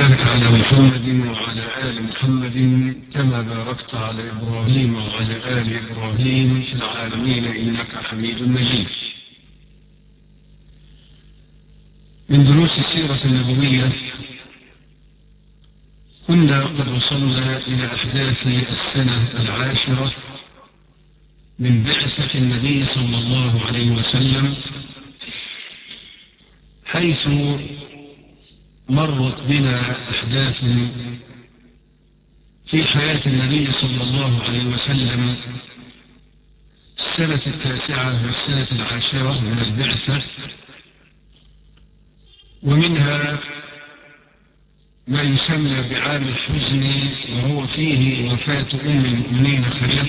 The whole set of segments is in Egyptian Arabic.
وبارك على محمد وعلى آل محمد كما باركت على إبراهيم وعلى آل إبراهيم في العالمين إنك حميد مجيد من دروس السيرة النبوية كنا قد وصلنا إلى أحداث السنة العاشرة من بعثة النبي صلى الله عليه وسلم حيث مرت بنا أحداث في حياة النبي صلى الله عليه وسلم السنة التاسعة والسنة العاشرة من البعثة ومنها ما يسمى بعام الحزن وهو فيه وفاة أم المؤمنين خلف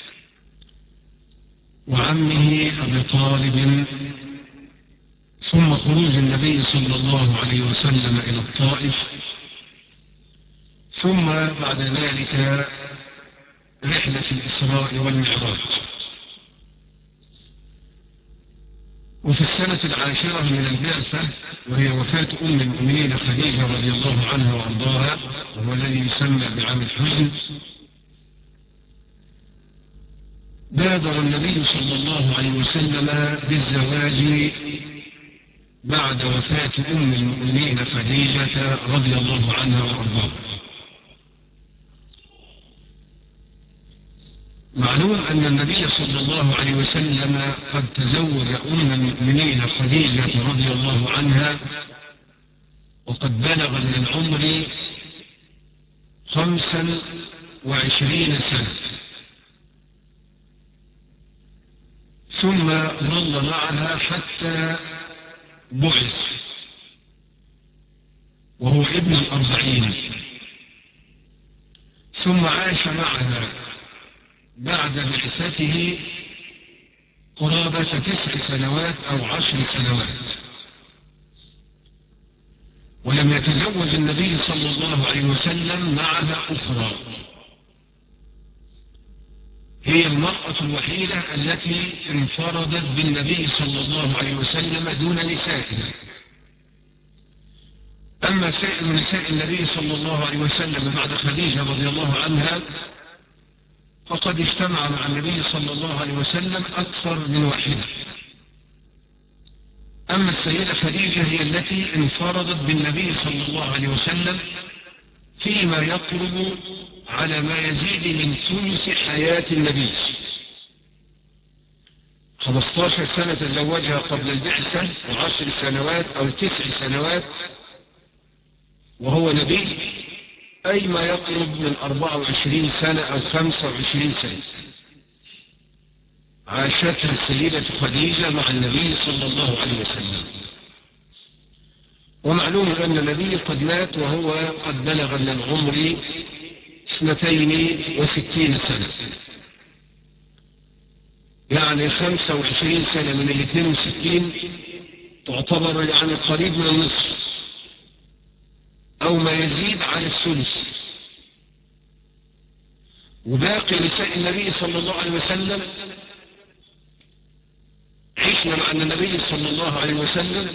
وعمه أبي طالب ثم خروج النبي صلى الله عليه وسلم إلى الطائف ثم بعد ذلك رحلة الإسراء والمعراج وفي السنة العاشرة من البعثة وهي وفاة أم المؤمنين خديجة رضي الله عنها وأرضاها وهو الذي يسمى بعام الحزن بادر النبي صلى الله عليه وسلم بالزواج بعد وفاة أم المؤمنين خديجة رضي الله عنها وأرضاها معلوم أن النبي صلى الله عليه وسلم قد تزوج أم المؤمنين خديجة رضي الله عنها وقد بلغ من العمر خمسا وعشرين سنة ثم ظل معها حتى بعث وهو ابن الأربعين ثم عاش معها بعد بعثته قرابة تسع سنوات أو عشر سنوات ولم يتزوج النبي صلى الله عليه وسلم معها أخرى هي المرأة الوحيدة التي انفردت بالنبي صلى الله عليه وسلم دون نسائه أما سائر نساء النبي صلى الله عليه وسلم بعد خديجة رضي الله عنها فقد اجتمع مع النبي صلى الله عليه وسلم أكثر من واحدة أما السيدة خديجة هي التي انفردت بالنبي صلى الله عليه وسلم فيما يقرب على ما يزيد من ثلث حياة النبي 15 سنة تزوجها قبل البعثة وعشر سنوات أو تسع سنوات وهو نبي أي ما يقرب من 24 سنة أو 25 سنة عاشتها السيدة خديجة مع النبي صلى الله عليه وسلم ومعلوم أن النبي قد مات وهو قد بلغ من العمر اثنتين وستين سنة يعني خمسة وعشرين سنة من الاثنين وستين تعتبر يعني قريب من النصف أو ما يزيد على الثلث وباقي نساء النبي صلى الله عليه وسلم عشنا مع النبي صلى الله عليه وسلم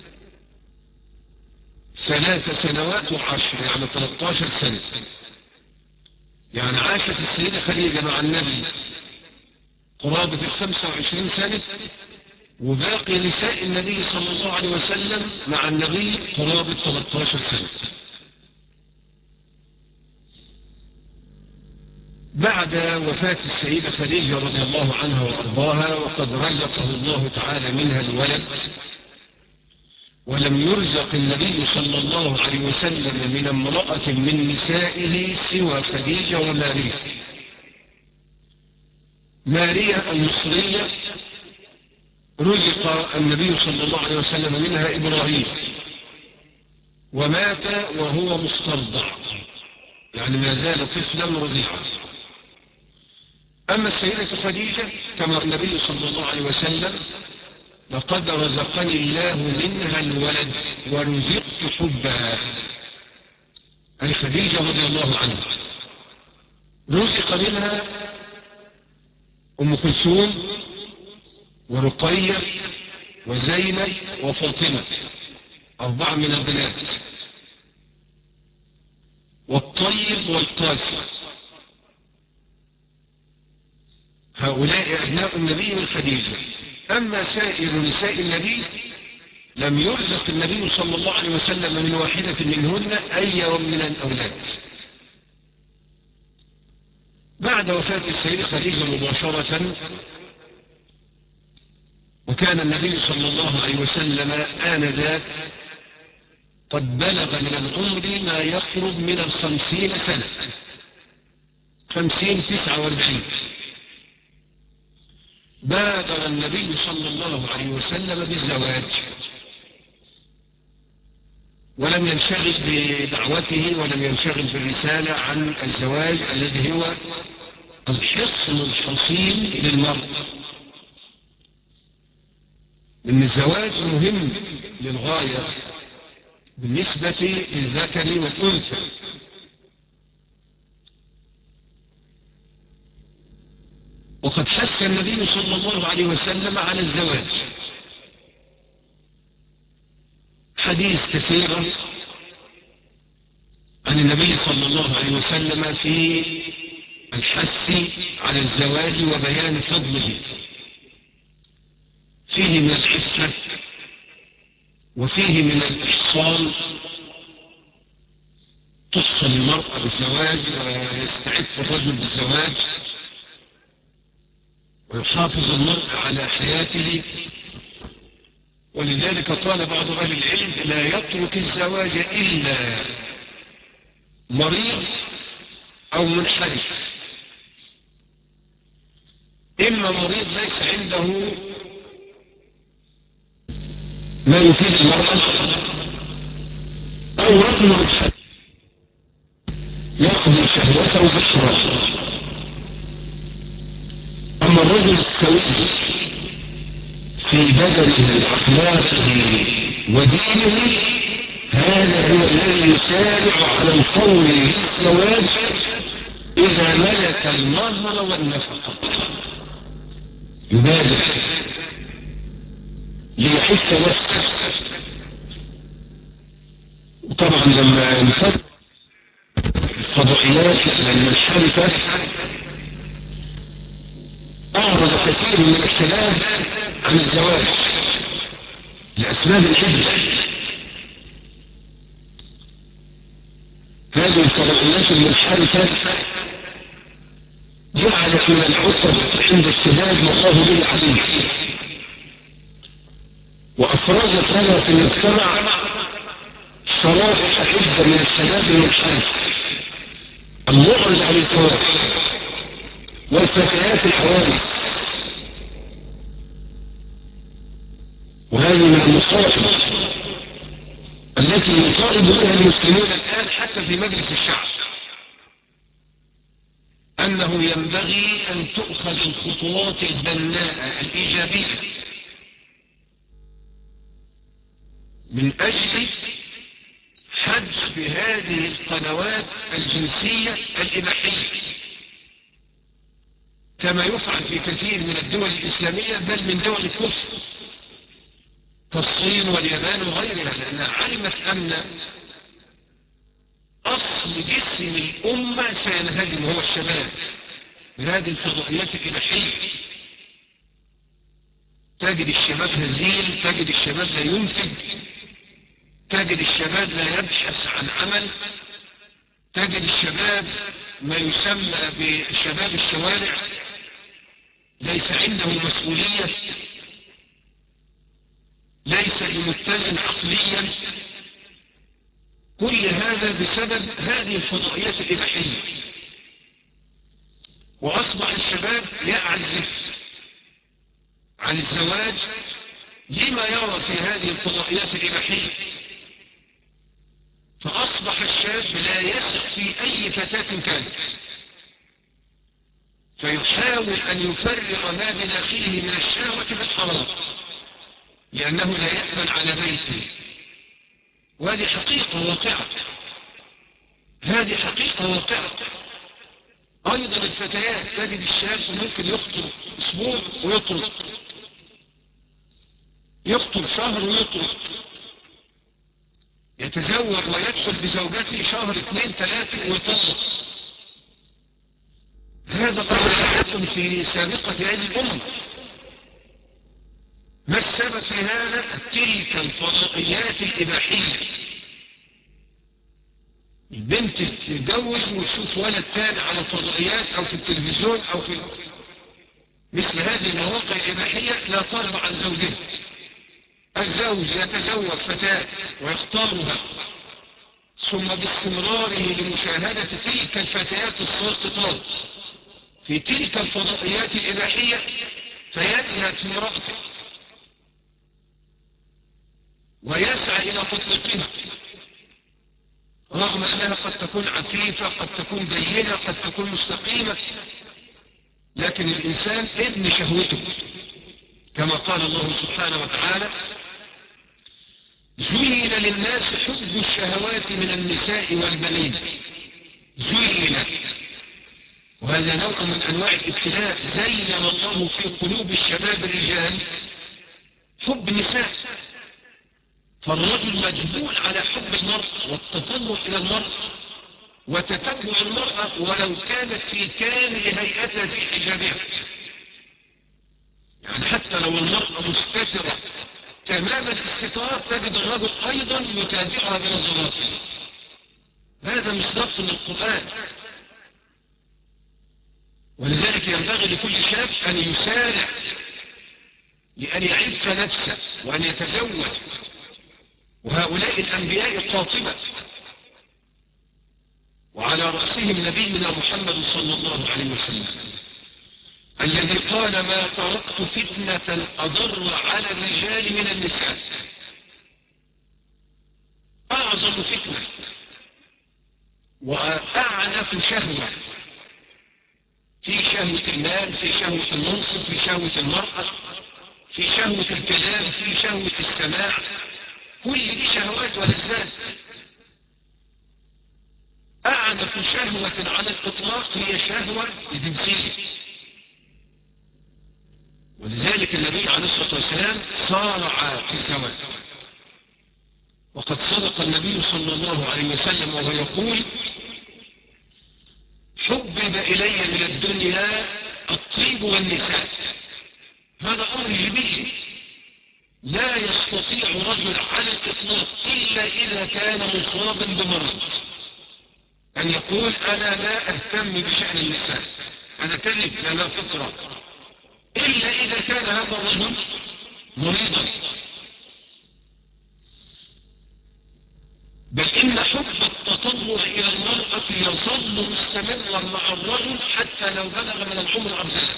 ثلاث سنوات وعشر يعني 13 سنة يعني عاشت السيدة خديجة مع النبي قرابة الخمسة وعشرين سنة وباقي نساء النبي صلى الله عليه وسلم مع النبي قرابة 13 سنة بعد وفاة السيدة خديجة رضي الله عنها وأرضاها وقد رزقه الله تعالى منها الولد ولم يرزق النبي صلى الله عليه وسلم من امرأة من نسائه سوى خديجة وماريا ماريا المصرية رزق النبي صلى الله عليه وسلم منها إبراهيم ومات وهو مسترضع يعني ما زال طفلا رضيعا أما السيدة خديجة كما النبي صلى الله عليه وسلم لقد رزقني الله منها الولد ورزقت حبها أي خديجة رضي الله عنها رزق منها أم كلثوم ورقية وزينب وفاطمة أربعة من البنات والطيب والقاسي هؤلاء أبناء النبي من خديجة أما سائر نساء النبي لم يرزق النبي صلى الله عليه وسلم من واحدة منهن أي من الأولاد بعد وفاة السيدة خديجة مباشرة وكان النبي صلى الله عليه وسلم آنذاك قد بلغ من العمر ما يقرب من الخمسين سنة خمسين تسعة واربعين بادر النبي صلى الله عليه وسلم بالزواج ولم ينشغل بدعوته ولم ينشغل بالرسالة عن الزواج الذي هو الحصن الحصين للمرء إن الزواج مهم للغاية بالنسبة للذكر والأنثى وقد حث النبي صلى الله عليه وسلم على الزواج حديث كثيرة عن النبي صلى الله عليه وسلم في الحث على الزواج وبيان فضله فيه من العفة وفيه من الإحصان تحصل المرأة بالزواج ويستعف الرجل بالزواج ويحافظ المرء على حياته ولذلك قال بعض أهل العلم لا يترك الزواج إلا مريض أو منحرف إما مريض ليس عنده ما يفيد المرأة أو رجل منحرف يقضي شهوته بالحرام أما الرجل السوي في بدنه وأخلاقه ودينه هذا هو الذي يسارع على الفور للزواج إذا ملك المهر والنفقة يبادر ليحس نفسه وطبعا لما ينتظر الفضائيات المنحرفة أعرض كثير من الشباب عن الزواج لأسباب عدة هذه الفضائيات المنحرفة جعلت من العطب عند الشباب ما الله به عليم وأفرزت لنا في المجتمع شرائح عدة من الشباب المنحرف المعرض عن الزواج والفتيات الحوادث وهذه من المصائب التي يطالب بها المسلمون الآن حتى في مجلس الشعب أنه ينبغي أن تؤخذ الخطوات البناءة الإيجابية من أجل حجب هذه القنوات الجنسية الإباحية كما يفعل في كثير من الدول الإسلامية بل من دول الكفر كالصين واليابان وغيرها لأنها علمت أن أصل جسم الأمة سينهدم هو الشباب بهذه الفضائيات الإباحية تجد الشباب هزيل تجد الشباب لا ينتج تجد الشباب لا يبحث عن عمل تجد الشباب ما يسمى بشباب الشوارع ليس عنده مسؤولية ليس بمتزن عقليا كل هذا بسبب هذه الفضائيات الإباحية وأصبح الشباب يعزف عن الزواج لما يرى في هذه الفضائيات الإباحية فأصبح الشاب لا يثق في أي فتاة كانت فيحاول أن يفرغ ما بداخله من الشهوة في الحرام لأنه لا يأمن على بيته وهذه حقيقة واقعة هذه حقيقة واقعة أيضا الفتيات تجد الشاب ممكن يخطب أسبوع ويطرق يخطب شهر ويطرق يتزوج ويدخل بزوجته شهر اثنين ثلاثة ويطلق هذا الأمر لا يكن في سابقة هذه الأمة ما السبب في هذا تلك الفضائيات الإباحية البنت تتجوز وتشوف ولد تاني على الفضائيات أو في التلفزيون أو في مثل هذه المواقع الإباحية لا ترضى عن زوجها الزوج يتزوج فتاة ويختارها ثم باستمراره لمشاهدة تلك الفتيات الساقطات في تلك الفضائيات الإباحية فيزهد في امرأته ويسعى إلى تطليقها رغم أنها قد تكون عفيفة قد تكون دينة قد تكون مستقيمة لكن الإنسان ابن شهوته كما قال الله سبحانه وتعالى زين للناس حب الشهوات من النساء والبنين زين وهذا نوع من أنواع الابتلاء زين الله في قلوب الشباب الرجال حب النساء فالرجل مجبول على حب المرأة والتطلع إلى المرأة وتتبع المرأة ولو كانت في كامل هيئتها في حجابها يعني حتى لو المرأة مستترة تمام الاستطار تجد الرجل أيضا يتابعها بنظراته هذا مصداق من القرآن ولذلك ينبغي لكل شاب أن يسارع لأن يعف نفسه وأن يتزوج وهؤلاء الأنبياء قاطبة وعلى رأسهم نبينا محمد صلى الله عليه وسلم الذي قال ما تركت فتنة أضر على الرجال من النساء أعظم فتنة وأعنف شهوة في شهوة المال في شهوة المنصب في شهوة المرأة في شهوة الكلام في شهوة السماع كل دي شهوات ولذات أعنف شهوة على الإطلاق هي شهوة الجنسية ولذلك النبي عليه الصلاة والسلام صارع في الزواج وقد صدق النبي صلى الله عليه وسلم وهو يقول حبب إلي من الدنيا الطيب والنساء هذا أمر جبلي لا يستطيع رجل على الإطلاق إلا إذا كان مصابا بمرض أن يقول أنا لا أهتم بشأن النساء هذا كذب لا فطرة إلا إذا كان هذا الرجل مريضا بل إن حب التطلع إلى المرأة يظل مستمرا مع الرجل حتى لو بلغ من العمر أرزالا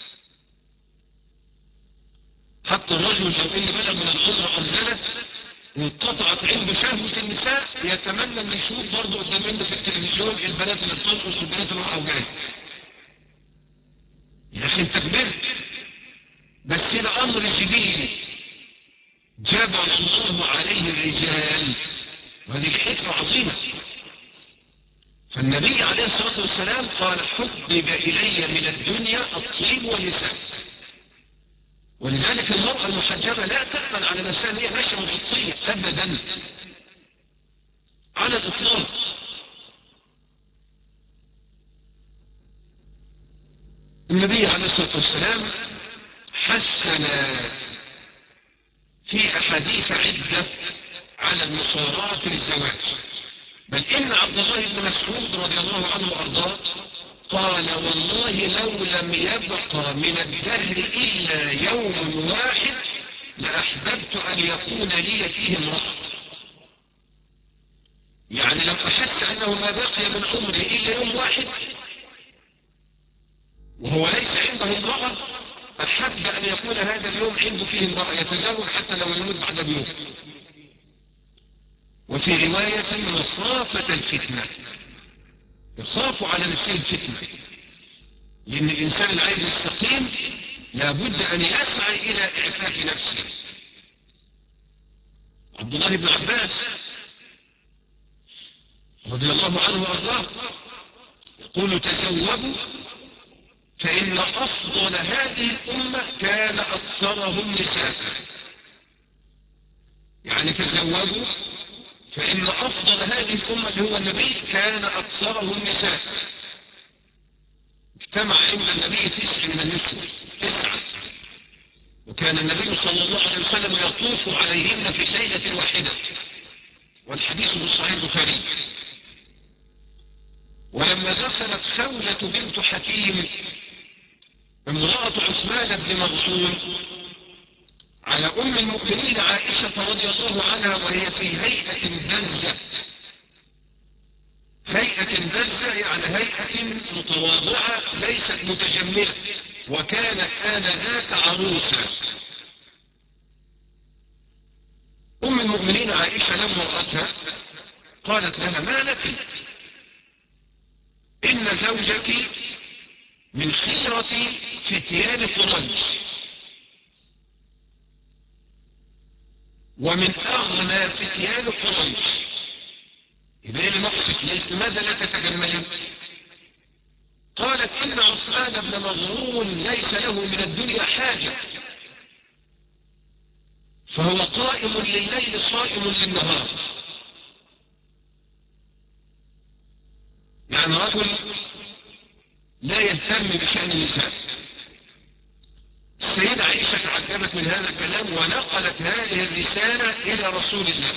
حتى الرجل لو إن بلغ من العمر أرزالا وانقطعت عنده شهوة النساء يتمنى أن يشوف برضه قدام منه في التلفزيون البنات اللي بتنقص والبنات اللي معوجات يا أخي أنت كبرت بس ده أمر جبيلي جبل الله عليه الرجال وهذه الحكمة عظيمة فالنبي عليه الصلاة والسلام قال حبب إلي من الدنيا الطيب والنساء ولذلك المرأة المحجبة لا تأمن على نفسها ان هي ماشية مغطية أبدا على الإطلاق النبي عليه الصلاة والسلام حسن في أحاديث عدة على المصارعة للزواج بل إن عبد الله بن مسعود رضي الله عنه وأرضاه قال والله لو لم يبق من الدهر إلا يوم واحد لأحببت أن يكون لي فيه امرأة يعني لو أحس أنه ما بقي من عمري إلا يوم واحد وهو ليس عنده امرأة أحب أن يكون هذا اليوم عنده فيه امرأة يتزوج حتى لو يموت بعد بيوم وفي رواية مخافة الفتنة يخاف على نفسه الفتنة لأن الإنسان اللي عايز يستقيم لابد أن يسعى إلى إعفاف نفسه عبد الله بن عباس رضي الله عنه وأرضاه يقول تزوجوا فإن أفضل هذه الأمة كان أكثرهم نساء يعني تزوجوا فإن أفضل هذه الأمة اللي هو النبي كان أكثرهم نساء اجتمع عند النبي تسع من النسوة تسعة وكان النبي صلى الله عليه وسلم يطوف عليهن في الليلة الواحدة والحديث في صحيح البخاري ولما دخلت خولة بنت حكيم امرأة عثمان بن مظعون على أم المؤمنين عائشة رضي الله عنها وهي في هيئة بزة هيئة بزة يعني هيئة متواضعة ليست متجملة وكانت آنذاك عروسا أم المؤمنين عائشة لما رأتها قالت لها ما لك إن زوجك من خيرة فتيان قريش ومن أغنى فتيان قريش يبقى اللي نقصك ليش لماذا لا تتجملين قالت إن عثمان بن مظلوم ليس له من الدنيا حاجة فهو قائم لليل صائم للنهار يعني رجل لا يهتم بشأن النساء السيدة عائشة تعجبت من هذا الكلام ونقلت هذه الرسالة إلى رسول الله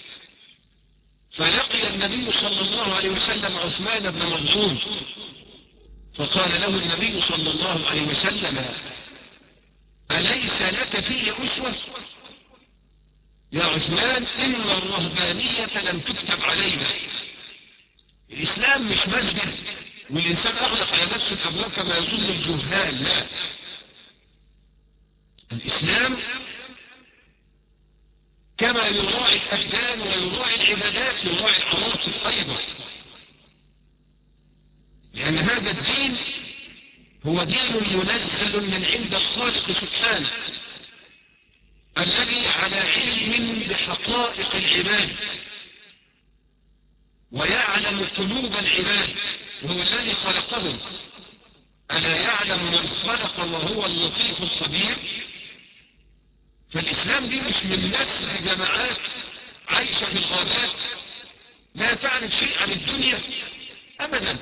فلقي النبي صلى الله عليه وسلم عثمان بن مظلوم فقال له النبي صلى الله عليه وسلم أليس لك في أسوة يا عثمان إن الرهبانية لم تكتب علينا الإسلام مش مسجد والإنسان أغلق على نفسه الأبواب كما يظن الجهال لا الإسلام كما يراعي الأبدان ويراعي العبادات يراعي العواطف أيضا لأن هذا الدين هو دين منزل من عند الخالق سبحانه الذي على علم بحقائق العباد ويعلم قلوب العباد وهو الذي خلقهم ألا يعلم من خلق وهو اللطيف الخبير فالإسلام دي مش من نسل جماعات عايشة في الغابات لا تعرف شيء عن الدنيا أبدا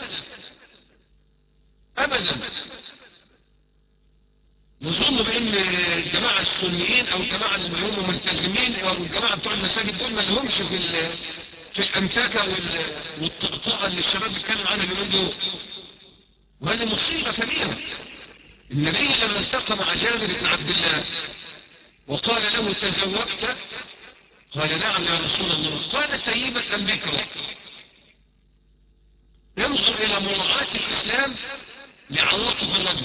أبدا نظن بأن الجماعة السنيين أو الجماعة اللي هم ملتزمين أو الجماعة بتوع المساجد دول ما لهمش في في الأمتاكة والطقطقة اللي الشباب بيتكلم عنها اليومين دول وهذه مصيبة كبيرة النبي لما التقى مع جابر بن عبد الله وقال له تزوجت قال نعم يا رسول الله قال سيبة أم بكرة ينظر إلى مراعاة الإسلام لعواطف الرجل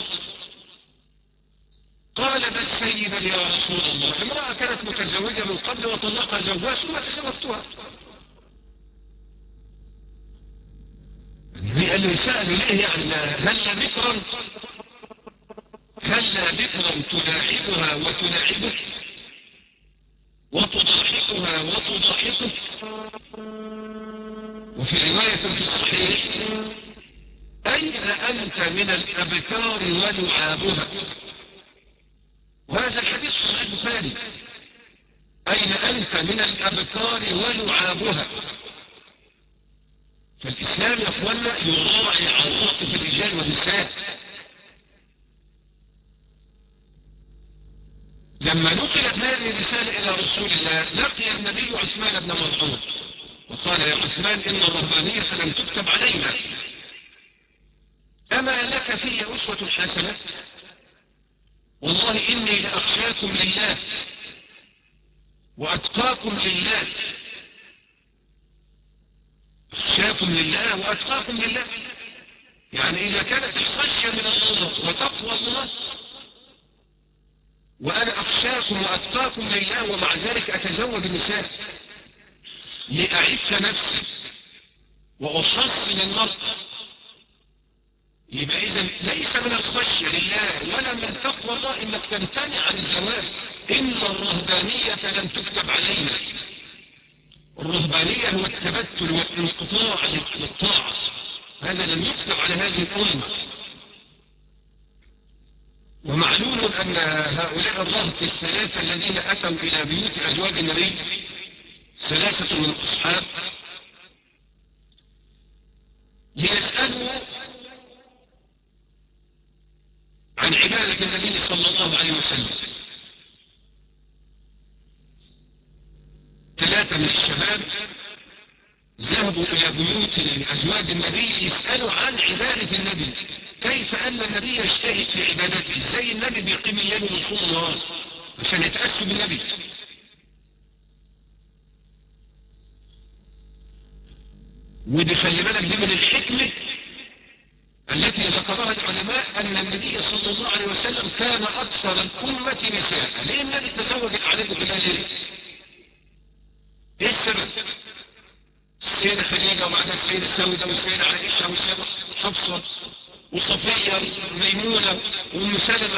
قال بل سيبا يا رسول الله امرأة كانت متزوجة من قبل وطلقها زوجها ثم تزوجتها النبي قال له يسأل ليه يعني هل بكرا هل بكرا تلاعبها وتلاعبك وتضاحكها وتضاحكك وفي رواية في الصحيح أين أنت من الأبكار ولعابها وهذا الحديث صحيح البخاري أين أنت من الأبكار ولعابها فالإسلام يا أخوانا يراعي عواطف الرجال والنساء لما نقلت هذه الرسالة إلى رسول الله لقي النبي عثمان بن مظعون وقال يا عثمان إن الرهبانية لم تكتب علينا أما لك في أسوة حسنة والله إني لأخشاكم لله وأتقاكم لله أخشاكم لله وأتقاكم لله يعني إذا كانت الخشية من الله وتقوى الله وأنا أخشاكم وأتقاكم لله ومع ذلك أتزوج النساء لأعف نفسي وأحصن المرأة يبقى إذا ليس من الخشية لله ولا من تقوى الله إنك تمتنع عن الزواج إن الرهبانية لم تكتب علينا الرهبانية هو التبتل والانقطاع للطاعة هذا لم يكتب على هذه الأمة ومعلوم أن هؤلاء الرهط الثلاثة الذين أتوا إلى بيوت أزواج النبي ثلاثة من الأصحاب ليسألوا عن عبادة النبي صلى الله عليه وسلم ثلاثة من الشباب ذهبوا إلى بيوت أزواج النبي يسألوا عن عبادة النبي كيف أن النبي يجتهد في عبادته ازاي النبي بيقيم الليل ويصوم النهار عشان يتأسوا بالنبي ودي خلي بالك دي من الحكمة التي ذكرها العلماء أن النبي صلى الله عليه وسلم كان أكثر الأمة نساء ليه النبي تزوج عليه بالله ليه؟ ايه السبب؟ السيدة خديجة وبعدها السيدة سودة والسيدة عائشة والسيدة حفصة وصفية وميمونة وأم سلمة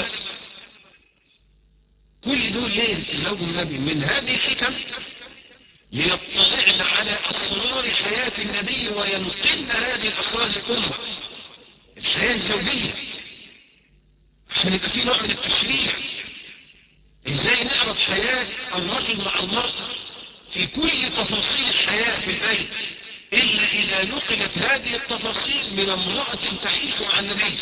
كل دول ليه تزوج النبي من هذه الحكم ليطلعن على أسرار حياة النبي وينقلن هذه الأسرار للأمة الحياة الزوجية عشان يبقى في نوع من التشريع ازاي نعرف حياة الرجل مع المرأة في كل تفاصيل الحياة في البيت إلا إذا نقلت هذه التفاصيل من امرأة تعيش مع النبي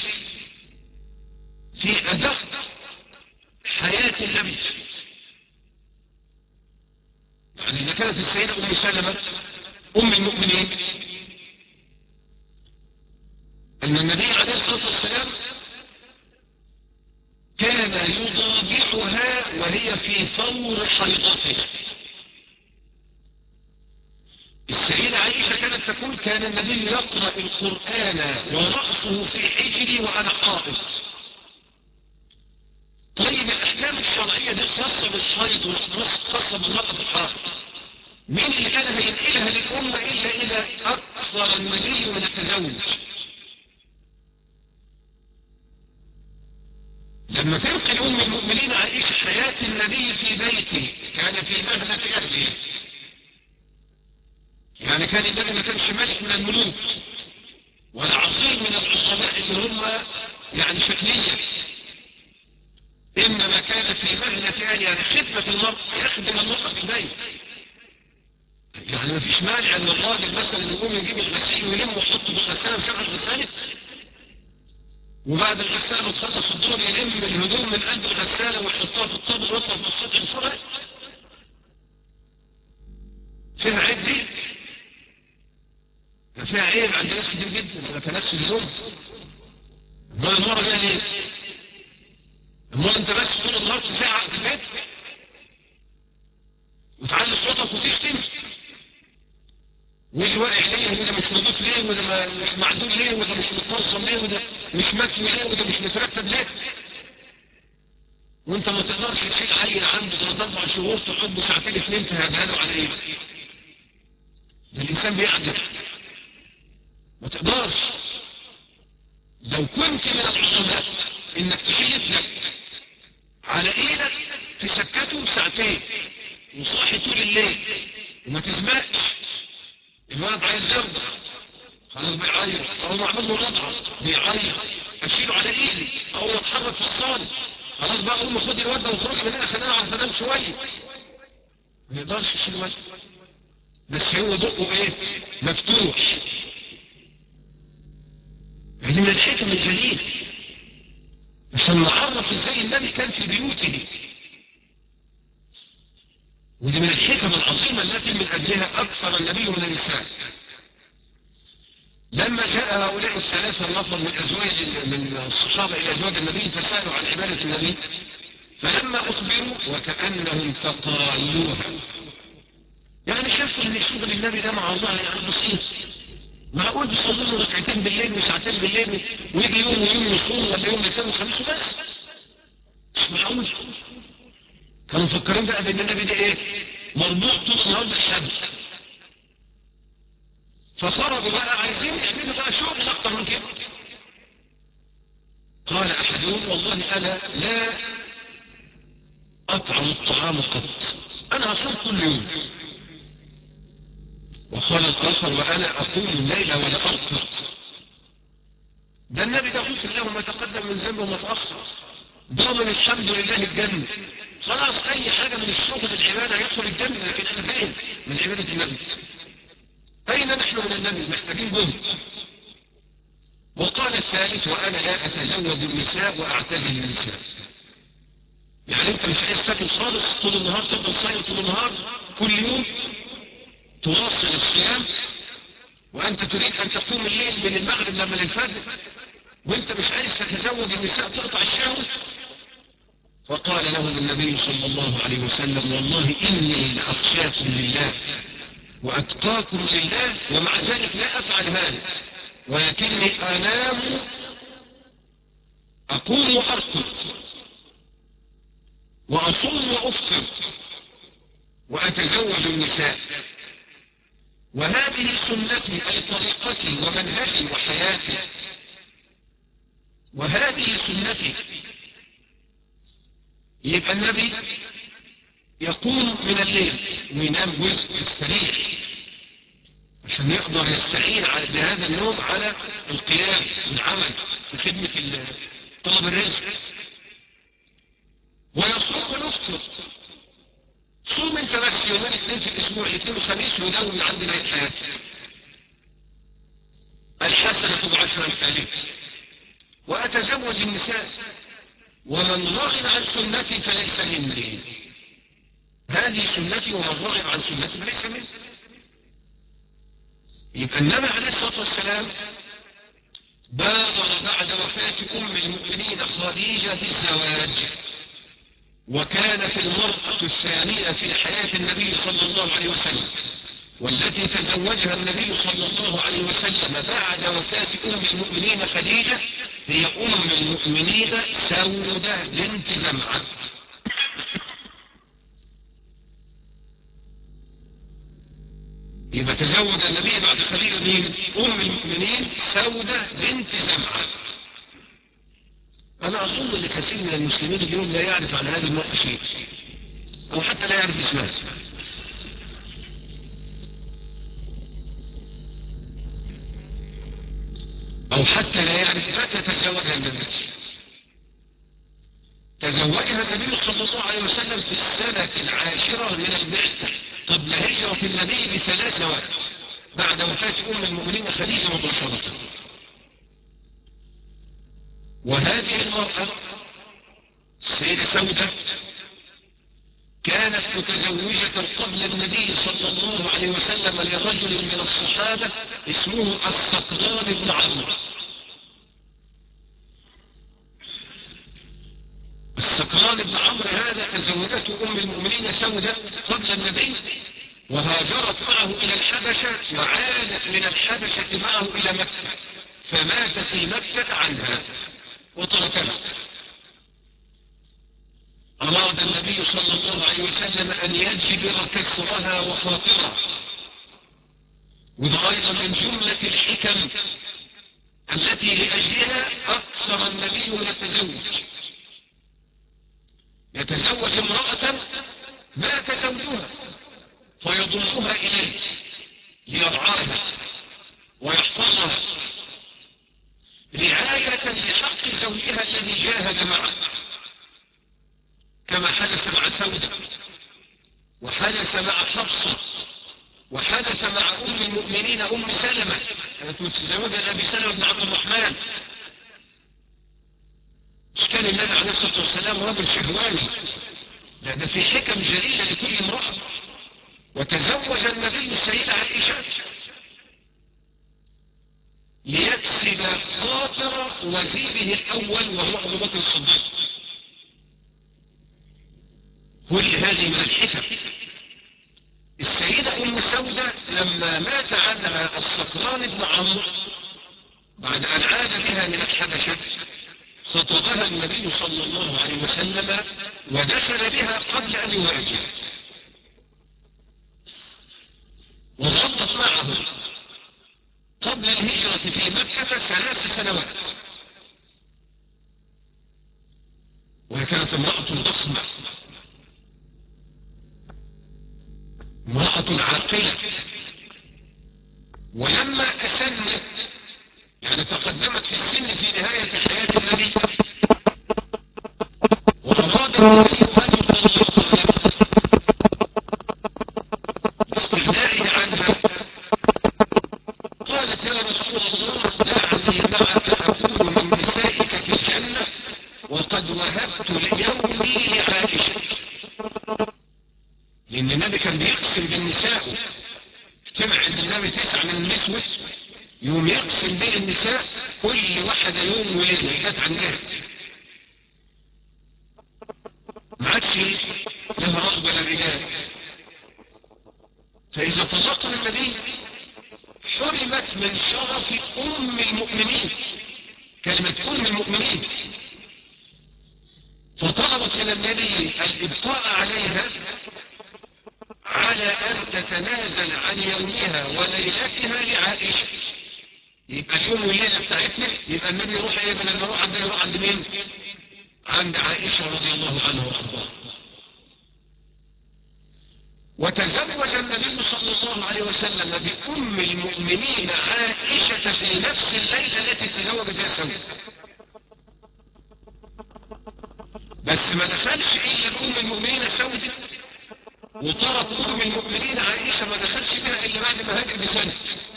في أدق حياة النبي يعني إذا كانت السيدة أم سلمة أم المؤمنين أن النبي عليه الصلاة والسلام كان يضاجعها وهي في فور حيضتها السيدة عائشة كانت تقول كان النبي يقرأ القرآن ورأسه في حجري وأنا حائض طيب الأحكام الشرعية دي خاصة بالحيض وخاصة بالمرأة الحائض مين اللي كان هينقلها للأمة إلا إلى أكثر النبي من التزوج لما تنقل أم المؤمنين عائشة حياة النبي في بيته كان في مهنة أهله يعني كان النبي ما كانش ملك من الملوك ولا عظيم من العظماء اللي هم يعني شكليا إنما كان في مهنة أهله يعني خدمة المرأة يخدم المرأة في البيت يعني ما فيش مانع ان الراجل مثلا يقوم يجيب الغسيل ويلم ويحطه في الغسالة ويشغل غسالة وبعد الغسالة وتخلص الدور يلم الهدوم من قلب الغسالة ويحطها في الطابق ويطلع في الصبح ينشرها فيها عيب دي فيها عيب عند ناس كتير جدا ما كان نفس اليوم امال المرة جاية ليه؟ امال انت بس طول النهار تزعق في البيت وتعلي صوتك وتشتم ويجي واقع ليه وده مش نضيف ليه وده مش معزول ليه وده مش متنظم ليه وده مش مكوي ليه وده مش مترتب ليه وانت ما تقدرش تشيل عيل عنده ثلاث اربع شهور تقعد له ساعتين اثنين تهجهله على ايه ده الانسان بيعجز ما تقدرش لو كنت من العظماء انك تشيل ابنك على ايدك تسكته ساعتين وصاحي طول الليل وما تسمعش الولد عايز يرضع خلاص بيعيط او معمل له رضعه بيعيط اشيله على ايدي او اتحرك في الصاله خلاص بقى قوم خد الواد ده واخرج من هنا خلينا اعرف انام شويه ما يقدرش يشيل الولد بس هو بقه ايه مفتوح هذه من الحكم الجليل عشان نعرف ازاي النبي كان في بيوته ودي من الحكم العظيمة التي من أجلها أكثر النبي من النساء لما جاء هؤلاء الثلاثة النفر من أزواج من الصحابة إلى أزواج النبي فسألوا عن عبادة النبي فلما أخبروا وكأنهم تقالوها يعني شافوا ان شغل النبي ده مع الله يعني بسيط معقول بيصلوا له ركعتين بالليل وساعتين بالليل ويجي يوم ويوم يصوم ولا يوم يتم خميس وبس مش معقول كانوا مفكرين بقى بان النبي ده ايه مربوط طول النهار بالحبل فخرجوا بقى عايزين يعملوا بقى شغل اكتر من كده قال احدهم والله انا لا اطعم الطعام قط انا اصوم كل يوم وقال الاخر وانا اقوم الليل ولا ارقد ده النبي ده غفر له ما تقدم من ذنبه وما تاخر ضامن الحمد لله الجنة خلاص اي حاجة من الشغل العبادة يدخل الجنة لكن انا فين من عبادة النبي اين نحن من النبي محتاجين جهد وقال الثالث وانا لا اتزوج النساء واعتزل النساء يعني انت مش عايز تاكل خالص طول النهار تفضل صايم طول النهار كل يوم تواصل الصيام وانت تريد ان تقوم الليل من المغرب لما للفجر وانت مش عايز تتزوج النساء تقطع الشهوة فقال لهم النبي صلى الله عليه وسلم والله اني لاخشاكم لله واتقاكم لله ومع ذلك لا افعل هذا ولكني انام اقوم وارقد واصوم وافطر واتزوج النساء وهذه سنتي أي طريقتي ومنهجي وحياتي وهذه سنتي يبقى النبي يقوم من الليل وينام جزء يستريح عشان يقدر يستعين بهذا النوم على القيام والعمل في خدمة طلب الرزق ويصوم ويفطر صوم انت بس يومين اثنين في الاسبوع اثنين وخميس وداوم عند نهاية حياتك الحسنة بعشر امثالها واتزوج النساء ومن رغب عن سنتي فليس مني هذه سنتي ومن رغب عن سنتي فليس مني يبقى النبي عليه الصلاة والسلام بادر بعد وفاة أم المؤمنين خديجة في الزواج وكانت المرأة الثانية في حياة النبي صلى الله عليه وسلم والتي تزوجها النبي صلى الله عليه وسلم بعد وفاة أم المؤمنين خديجة هي أم المؤمنين سودة بنت زمعة يبقى تزوج النبي بعد خديجة مين أم المؤمنين سودة بنت زمعة أنا أظن أن كثير من المسلمين اليوم لا يعرف عن هذه المرأة شيء أو حتى لا يعرف اسمها أو حتى لا يعرف متى تزوجها النبي تزوجها النبي صلى الله عليه وسلم في السنة العاشرة من البعثة قبل هجرة النبي بثلاث سنوات بعد وفاة أم المؤمنين خديجة مباشرة وهذه المرأة السيدة سودة كانت متزوجة قبل النبي صلى الله عليه وسلم لرجل من الصحابة اسمه الصقران بن عمرو الصقران بن عمرو هذا تزوجته أم المؤمنين سودة قبل النبي وهاجرت معه إلى الحبشة وعادت من الحبشة معه إلى مكة فمات في مكة عنها وتركها أراد النبي صلى الله عليه وسلم أن يجبر كسرها وخاطرها وده أيضا من جملة الحكم التي لأجلها أكثر النبي من التزوج يتزوج امرأة مات زوجها فيضمها إليه ليرعاها ويحفظها رعاية لحق زوجها الذي جاهد معه كما حدث مع سودة وحدث مع حفصة وحدث مع أم المؤمنين أم سلمة كانت متزوجة أبي سلمة بن عبد الرحمن مش كان النبي عليه الصلاة والسلام رجل شهواني لا ده في حكم جليلة لكل امرأة وتزوج النبي السيدة عائشة ليكسب خاطر وزيره الأول وهو أبو بكر الصديق كل هذه من الحكم السيدة أم سودة لما مات عنها الصقران بن عمرو بعد أن عاد بها من الحبشة خطبها النبي صلى الله عليه وسلم ودخل بها قبل أن يواجه وظلت معه قبل الهجرة في مكة ثلاث سنوات وهي كانت امرأة ضخمة امرأة عاقلة ولما أسنت يعني تقدمت في السن في نهاية حياة النبي النبي أن يطلقها استغنائه عنها قالت يا رسول الله دعني معك أكون من نسائك في الجنة وقد وهبت يومي لعائشة لأن النبي كان بيقسم بالنساء اجتمع عند النبي تسعة من النسوة يوم يقسم بين النساء كل واحدة يوم وليلة جت عندها ما عادش لها رغبة لا رجال فإذا طلقنا النبي حرمت من شرف أم المؤمنين كلمة أم المؤمنين فطلبت من النبي الإبقاء عليها على أن تتنازل عن يومها وليلتها لعائشة يبقى اليوم والليلة بتاعتها يبقى النبي يروح ايه بدل ما يروح عند يروح عند مين عند عائشة رضي الله عنها وارضاها وتزوج النبي صلى الله عليه وسلم بأم المؤمنين عائشة في نفس الليلة التي تزوج فيها سوى بس ما دخلش إلا بأم المؤمنين سودة وطرت أم المؤمنين عائشة ما دخلش بها إلا بعد ما هاجر بسنة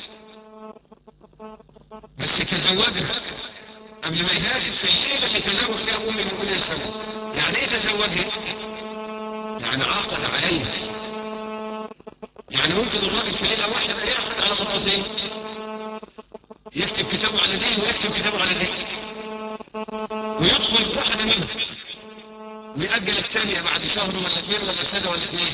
بس تزوجها قبل ما يهاجر في الليلة اللي تزوج فيها أم المؤمنين سودة يعني إيه تزوجها؟ يعني عقد عليها يعني ممكن الراجل في ليلة واحدة بقى ياخد على مرأتين يكتب كتابه على دي ويكتب كتابه على دي ويدخل واحدة منهم ويأجل الثانية بعد شهر ولا اثنين ولا سنة ولا اثنين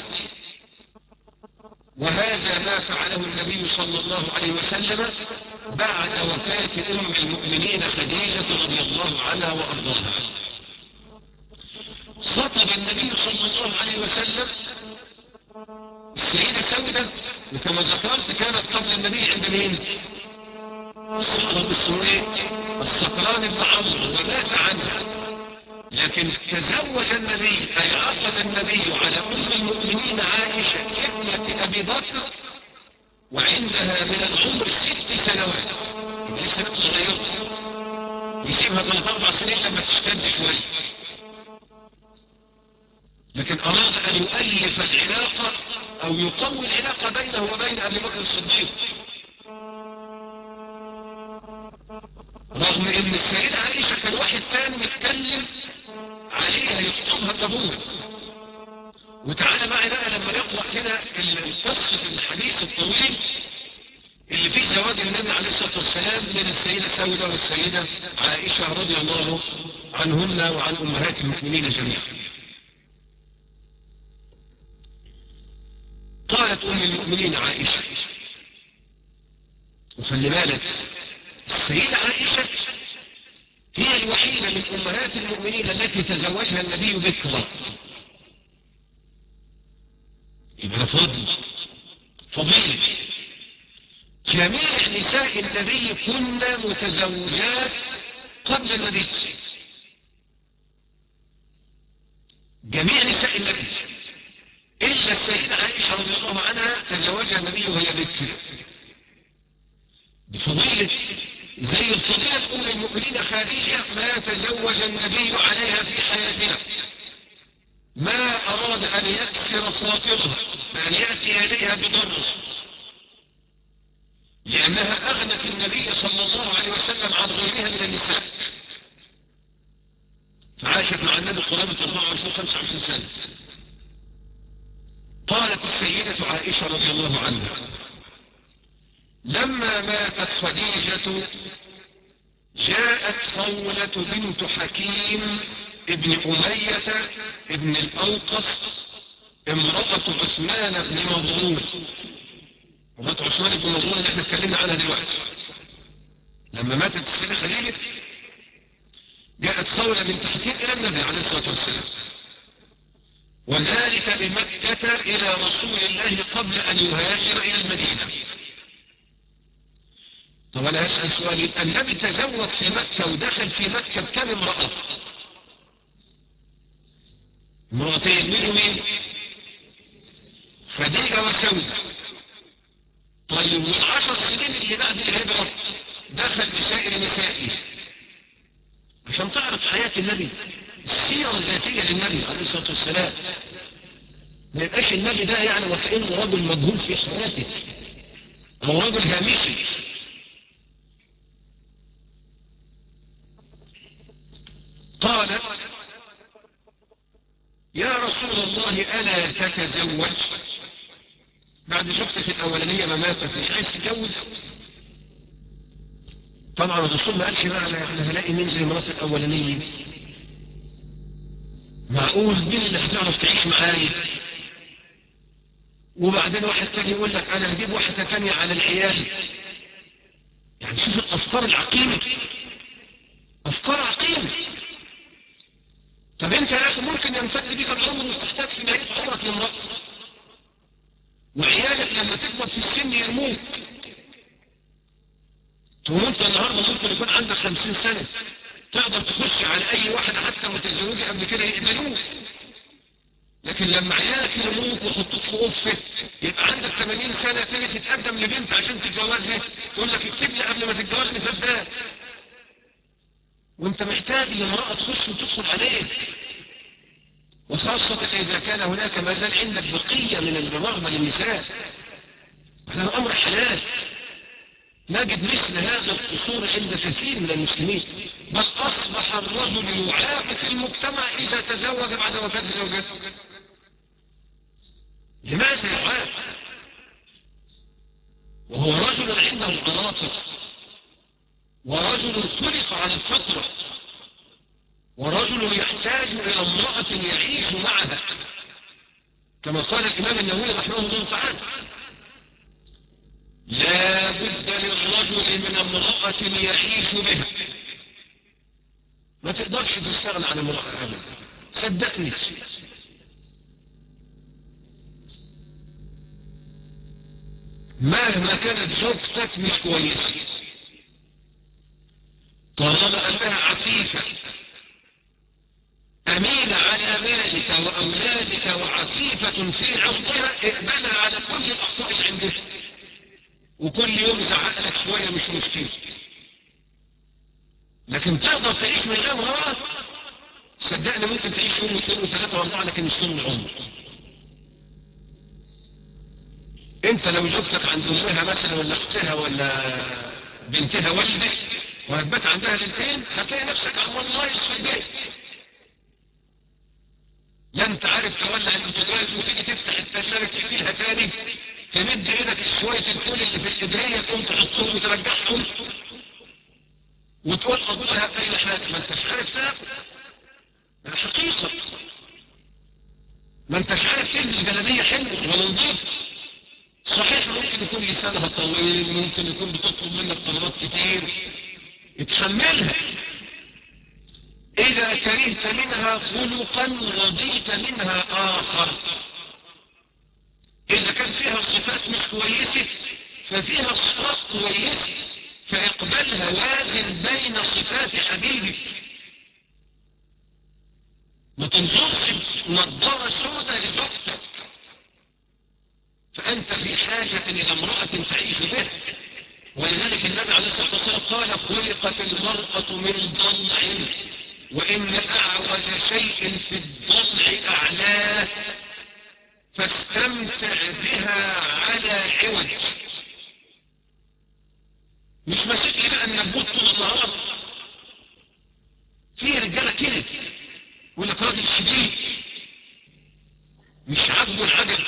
وهذا ما فعله النبي صلى الله عليه وسلم بعد وفاة أم المؤمنين خديجة رضي الله عنها وأرضاها خطب النبي صلى الله عليه وسلم السيدة سودة وكما ذكرت كانت قبل النبي عند مين الصحابة السوري السكران بن عمرو ومات عنها لكن تزوج النبي أي عقد النبي على أم المؤمنين عائشة ابنة أبي بكر وعندها من العمر ست سنوات ليست صغيرة يسيبها ثلاث أربع سنين لما تشتد شوية لكن أراد أن يؤلف العلاقة أو يقوي العلاقة بينه وبين أبي بكر الصديق رغم أن السيدة عائشة كان واحد تاني متكلم عليها يخطبها بأبوها وتعالى معي بقى لما نقرأ كده القصة الحديث الطويل اللي فيه زواج النبي عليه الصلاة والسلام من السيدة سودة والسيدة عائشة رضي الله عنهن وعن أمهات المؤمنين جميعا قالت أم المؤمنين عائشة وخلي بالك السيدة عائشة هي الوحيدة من أمهات المؤمنين التي تزوجها النبي بكرا يبقى فضل فضيل جميع نساء النبي كن متزوجات قبل النبي جميع نساء النبي إلا السيدة عائشة رضي الله عنها تزوجها النبي وهي بكر بفضيلة زي الفضيلة أم المؤمنين خديجة ما تزوج النبي عليها في حياتها ما أراد أن يكسر خاطرها بأن يأتي إليها بضر لأنها أغنت النبي صلى الله عليه وسلم عن غيرها من النساء فعاشت مع النبي قرابة 24-25 سنة قالت السيدة عائشة رضي الله عنها لما ماتت خديجة جاءت خولة بنت حكيم ابن أمية ابن الأوقص امرأة عثمان بن مظلوم امرأة عثمان بن مظلوم اللي احنا اتكلمنا عنها دلوقتي لما ماتت السيدة خديجة جاءت خولة بنت حكيم إلى النبي عليه الصلاة والسلام وذلك بمكة إلى رسول الله قبل أن يهاجر إلى المدينة طب أنا أسأل سؤال يبقى النبي تزوج في مكة ودخل في مكة بكم امرأة امرأتين مين ومين خديجة وسوزة طيب والعشر سنين اللي بعد الهجرة دخل بسائر نسائه عشان تعرف حياة النبي السيرة الذاتية للنبي عليه الصلاة والسلام ما يبقاش النبي ده يعني وكأنه رجل مجهول في حياتك أو رجل هامشي قال يا رسول الله ألا تتزوج بعد زوجتك الأولانية ما ماتت مش عايز تتجوز طبعا الرسول ما قالش بقى انا هلاقي مين زي مرات الأولانية معقول مين اللي هتعرف تعيش معايا وبعدين واحد تاني يقول لك انا هجيب واحدة تانية على العيال يعني شوف الافكار العقيمة افكار عقيمة طب انت يا اخي ممكن يمتد بك العمر وتحتاج في نهاية عمرك لامرأة وعيالك لما تكبر في السن يرموك تقوم انت النهاردة ممكن يكون عندك خمسين سنة تقدر تخش على اي واحد حتى متزوجة قبل كده يقبلوك لكن لما عيالك يرموك ويحطوك في قفة يبقى عندك 80 سنة تيجي تتقدم لبنت عشان تتجوزها تقول لك اكتب لي قبل ما تتجوزني فدان وانت محتاج لامرأة تخش وتدخل عليك وخاصة إذا كان هناك ما زال عندك بقية من الرغبة للنساء هذا أمر حلال نجد مثل هذا القصور عند كثير من المسلمين بل أصبح الرجل يعاب في المجتمع إذا تزوج بعد وفاة زوجته لماذا يعاب وهو رجل عنده العواطف ورجل خلق على الفطرة ورجل يحتاج إلى امرأة يعيش معها كما قال الإمام النووي رحمه الله تعالى لا بد للرجل من امرأة يعيش بها ما تقدرش تستغنى عن امرأة أبدا صدقني مهما كانت زوجتك مش كويسة طالما أنها عفيفة أمينة على مالك وأولادك وعفيفة في عرضها اقبلها على كل الأخطاء اللي عندها وكل يوم زعق لك شوية مش مشكلة لكن تقدر تعيش من غير مرأة صدقني ممكن تعيش يوم واثنين وثلاثة واربعة لكن مش طول العمر انت لو زوجتك عند امها مثلا ولا اختها ولا بنتها والدة وهتبات عندها ليلتين هتلاقي نفسك عمال الله البيت لا انت عارف تولع البوتاجاز وتيجي تفتح الثلاجة تقفلها تاني تمد ايدك لشوية الفول اللي في القدرية تقوم تحطهم وترجعهم وتقول قضيها بأي حاجة ما انتش عارف تاكل الحقيقة ما انتش عارف تلبس جلابية حلوة ولا نظيفة صحيح ممكن يكون لسانها طويل ممكن يكون بتطلب منك طلبات كتير اتحملها إذا كرهت منها خلقا رضيت منها آخر إذا كان فيها صفات مش كويسة ففيها صفات كويسة فاقبلها وازن بين صفات حبيبك ما تنظرش نظارة سوداء لزوجتك فأنت في حاجة إلى امرأة تعيش بها ولذلك النبي عليه الصلاة والسلام قال خلقت المرأة من ضلع وإن أعوج شيء في الضلع أعلاه فاستمتع بها على عوج مش ماسك لي بقى النبوت طول النهار في رجاله كده يقول لك راجل شديد مش عاجبه العجل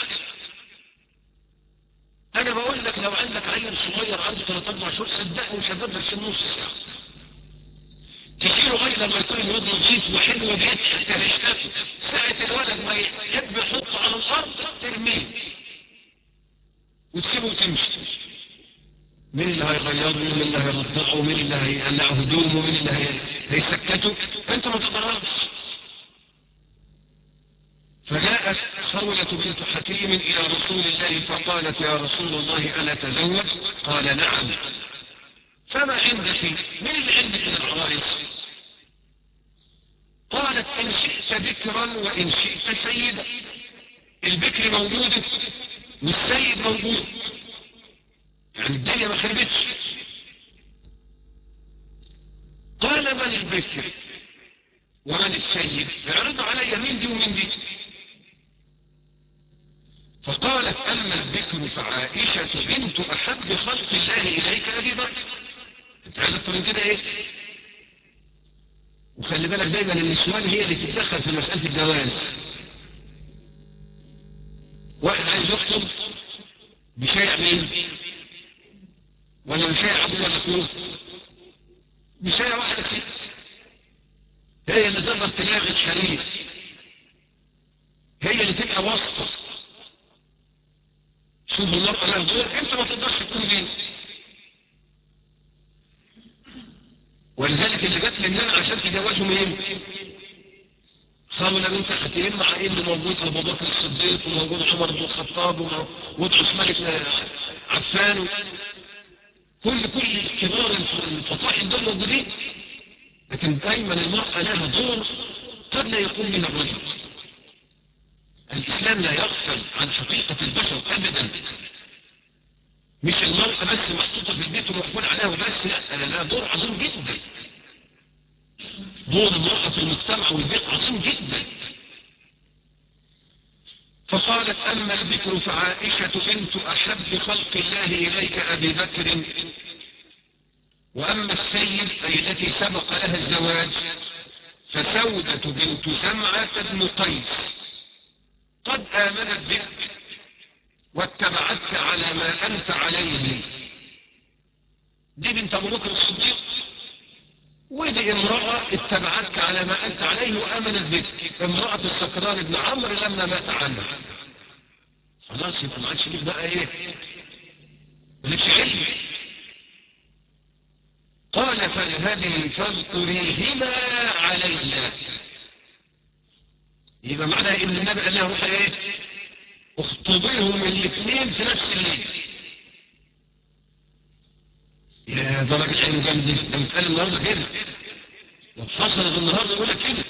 انا بقول لك لو عندك عيل صغير عنده 3 4 شهور صدقني مش هتقدر في نص ساعه تشيله غير لما يكون الواد نظيف وحلو وبيضحك تهشتك ساعة الولد ما يحب يحطه على الأرض ترميه وتسيبه وتمشي مين اللي هيغيره مين اللي هيرضعه مين اللي هيقلع هدومه مين اللي هيسكته انت ما تقدرش فجاءت خولة بنت حكيم إلى رسول الله فقالت يا رسول الله ألا تزوج قال نعم فما عندك من اللي عندك من العرائس قالت إن شئت بكرا وإن شئت سيدا البكر موجودة والسيد موجود يعني الدنيا ما خربتش قال من البكر ومن السيد اعرضوا علي مين دي ومين دي فقالت أما البكر فعائشة بنت أحب خلق الله إليك أبي بكر أنت عايز أكتر من كده إيه وخلي بالك دايما النسوان هي اللي تتدخل في مسألة الجواز واحد عايز يخطب بشيع مين ولا بشيع أبوه ولا أخوه بشيع واحدة ست هي اللي تقدر تلاغي الحريم هي اللي تبقى واسطة شوف المرأة لها دور انت ما تقدرش تكون فيه ولذلك اللي جت للنبي عشان تجوزوا مين خامنة بنت حكيم مع ان موجود ابو بكر الصديق وموجود عمر بن الخطاب وموجود عثمان بن عفان كل كل كبار الفطاحل دول موجودين لكن دايما المرأة لها دور قد لا يقوم به الرجل الإسلام لا يغفل عن حقيقة البشر أبدا مش المرأة بس محطوطة في البيت ومقفول عليها وبس لا أنا لها دور عظيم جدا دور المرأة في المجتمع والبيت عظيم جدا فقالت أما البكر فعائشة بنت أحب خلق الله إليك أبي بكر وأما السيد أي التي سبق لها الزواج فسودة بنت زمعة بن قيس قد آمنت بك واتبعتك على ما أنت عليه دي بنت أبو بكر الصديق ودي امرأة اتبعتك على ما أنت عليه وآمنت بك امرأة السكران بن عمرو لما مات عنها خلاص يبقى ما عادش ليك بقى ايه مالكش علم قال فاذهبي فاذكريهما علينا يبقى معناها ان النبي قال لها روح ايه اخطبيهم الاثنين في نفس الليل يا درجة عينه جامدة ده بيتقال النهارده كده لو حصلت النهارده يقول لك كده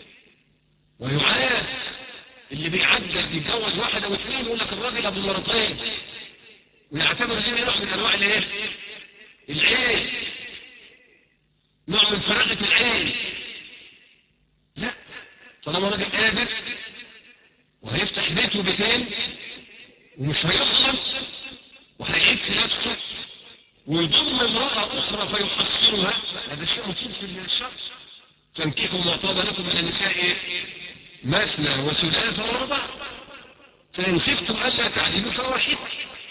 ويعاد اللي بيعدل يتجوز واحد او اثنين يقول لك الراجل ابو مرتين ويعتبر دي نوع من انواع الايه؟ العين نوع من فراغة العين لا طالما راجل قادر وهيفتح بيت وبيتين ومش هيظلم وهيعيب في نفسه ويضم امرأة أخرى فيحصلها هذا شيء مطلوب في الشرع فانكحوا ما طاب لكم من النساء مثنى وثلاث وربع فإن خفتم ألا تعدلوا فواحد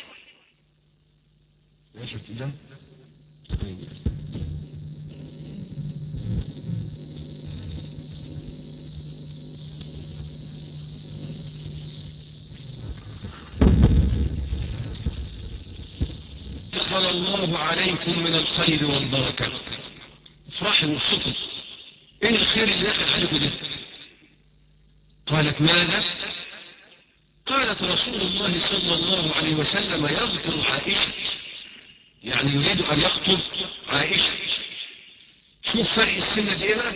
يا شفت ده دخل الله عليكم من الخير والبركة افرحوا وابسطوا ايه الخير اللي دخل عليكم ده قالت ماذا قالت رسول الله صلى الله عليه وسلم يذكر عائشة يعني يريد ان يخطب عائشة شوف فرق السن دي بقى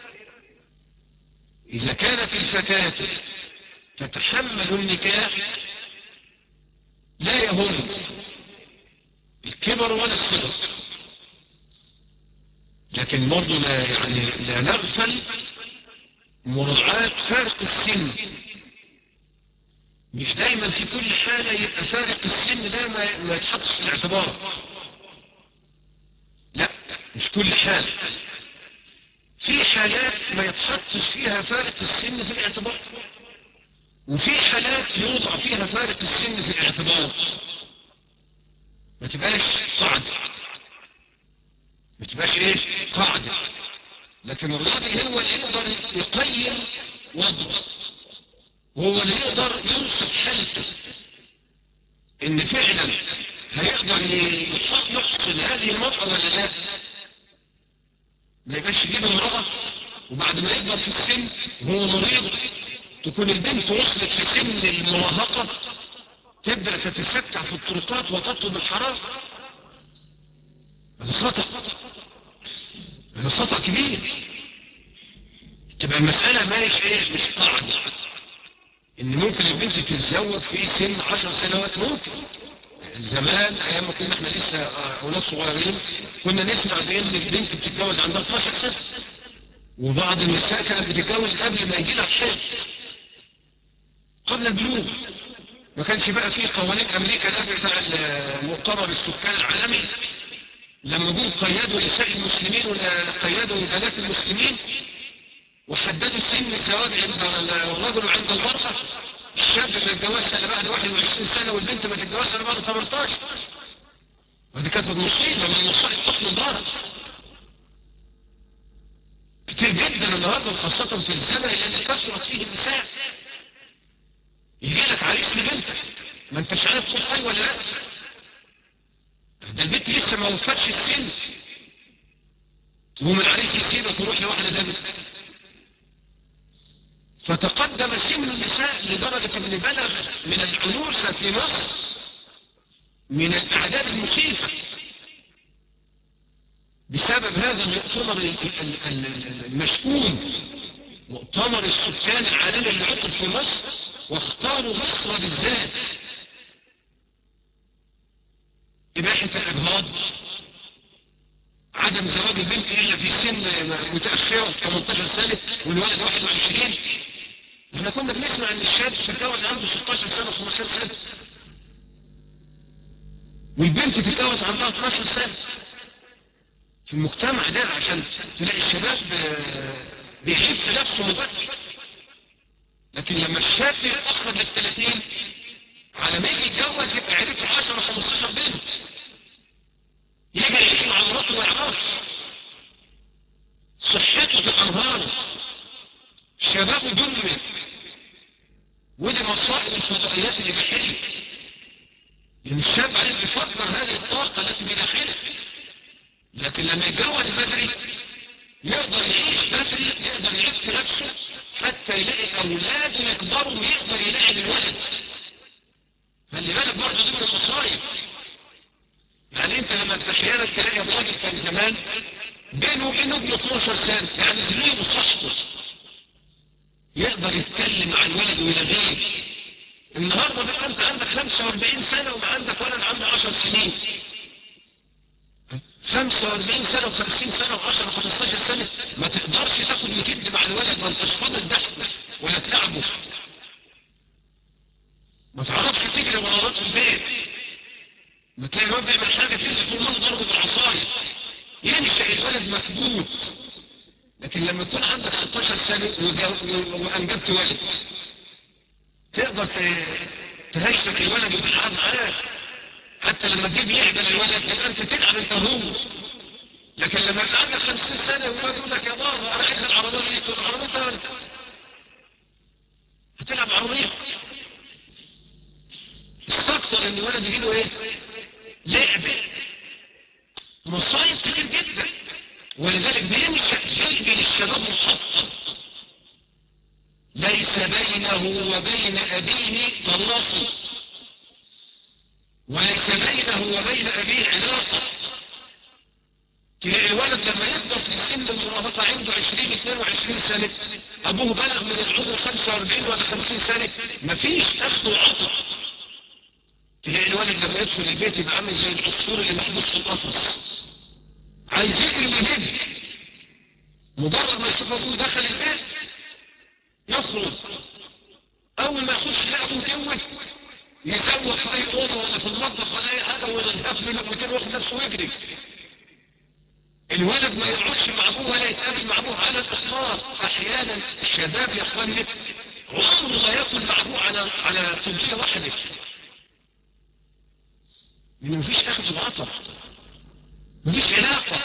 اذا كانت الفتاة تتحمل النكاح لا يهم الكبر ولا الصغر لكن برضه لا يعني لا نغفل مراعاة فارق السن مش دايما في كل حالة يبقى فارق السن ده ما, ما يتحطش في الاعتبار لا مش كل حالة في حالات ما يتحطش فيها فارق السن في الاعتبار وفي حالات يوضع فيها فارق السن في الاعتبار ما تبقاش قاعدة ما تبقاش ايش قاعدة لكن الراجل هو اللي يقدر يقيم وضعه وهو اللي يقدر يوصف حالته ان فعلا هيقدر يحصل هذه المرأة ولا لا ما يبقاش يجيب امرأة وبعد ما يكبر في السن وهو مريض تكون البنت وصلت في سن المراهقة تبدأ تتستع في الطرقات وتطلب الحرام هذا خطأ هذا خطأ كبير تبقى المسألة مايش ايش مش قاعدة ان ممكن البنت تتزوج في سن عشر سنوات ممكن زمان ايام ما كنا احنا لسه اولاد صغيرين كنا نسمع بان البنت بتتجوز عندها 12 سنة وبعض النساء كانت بتتجوز قبل ما يجي لها الحيض قبل البلوغ ما كانش بقى فيه قوانين امريكا ده بتاع المؤتمر السكان العالمي لما جم قيدوا نساء المسلمين وقيدوا بنات المسلمين وحددوا سن الزواج عند الرجل وعند المرأة الشاب ما يتجوزش الا بعد 21 سنة والبنت ما تتجوزش الا بعد 18 ودي كانت مصيبة من مصائب حكم البلد كتير جدا النهارده وخاصة في الزمن الذي كثرت فيه النساء يجي لك عريس لبنتك ما انتش عارف تقول اي ولا لا ده البنت لسه ما وفتش السن تقوم العريس يسيبها تروح لواحدة تانية فتقدم سن النساء لدرجة ان بلغ من العنوسة في مصر من الاعداد المخيفة بسبب هذا المؤتمر المشؤوم مؤتمر السكان العالمي اللي عقد في مصر واختاروا مصر بالذات إباحة الإجهاض عدم زواج البنت إلا في سن متأخرة 18 سنة والولد 21 احنا كنا بنسمع ان الشاب تتجوز عنده 16 سنة 15 سنة والبنت تتجوز عندها 12 سنة في المجتمع ده عشان تلاقي الشباب بيعف نفسه مبكر لكن لما الشاب يتأخر لل 30 على ما يجي يتجوز يبقى عرف 10 15 بنت يجي يعيش مع مراته ما يعرفش صحته تنهار شبابه دمر ودي مصائب الفضائيات الإباحية لأن الشاب عايز يفكر هذه الطاقة التي بداخله لكن لما يتجوز بدري يقدر يعيش بدري يقدر يعف نفسه حتى يلاقي أولاده يكبروا ويقدر يلاعب الولد خلي بالك برضه دي من المصايب يعني انت لما احيانا تلاقي الراجل كان زمان بينه وبين ابنه 12 سنه يعني زميله صاحبه يقدر يتكلم مع الولد ويلغيه النهارده بقى انت عندك 45 سنه وما عندك ولد عنده 10 سنين 45 سنه و50 سنه و10 15 سنه ما تقدرش تاخد وتد مع الولد ما انتش فاضل ضحكه ولا تلعبه ما تعرفش تجري ورا في البيت ما تلاقي الواد بيعمل حاجه تنزل في المنظر ضربه بالعصايه ينشا الولد مكبوت لكن لما يكون عندك 16 سنه وانجبت ولد تقدر تهشتك الولد وتلعب معاه حتى لما تجيب لعبه للولد تبقى انت تلعب انت وهو لكن لما يبقى عندك 50 سنه ويقعد يقول لك يا بابا انا عايز العربيه دي تقول العربيه انت هتلعب عربيه استكثر ان الولد يجي له ايه لعبه مصايب كتير جدا ولذلك بينشأ جلب للشباب محطم ليس بينه وبين أبيه تواصل وليس بينه وبين أبيه علاقة تلاقي الولد لما يكبر في سن المراهقة عنده 20 22 سنة أبوه بلغ من العمر 45 ولا 50 سنة مفيش أخذ وعطى تلاقي الولد لما يدخل البيت يبقى عامل زي العصفور اللي محبوس في القفص عايز يجري ويجري مجرد ما يشوف ابوه دخل البيت يخرج اول ما يخش يلاقي ابوه جوه يزوق في اي اوضه ولا في المطبخ ولا اي حاجه ويضحك له لقمتين وياخد نفسه ويجري الولد ما يقعدش مع ابوه ولا يتقابل مع ابوه على الاطلاق احيانا الشباب يا اخواني عمره ما ياكل مع ابوه على على طبليه واحده لان مفيش اخذ العطر مفيش علاقة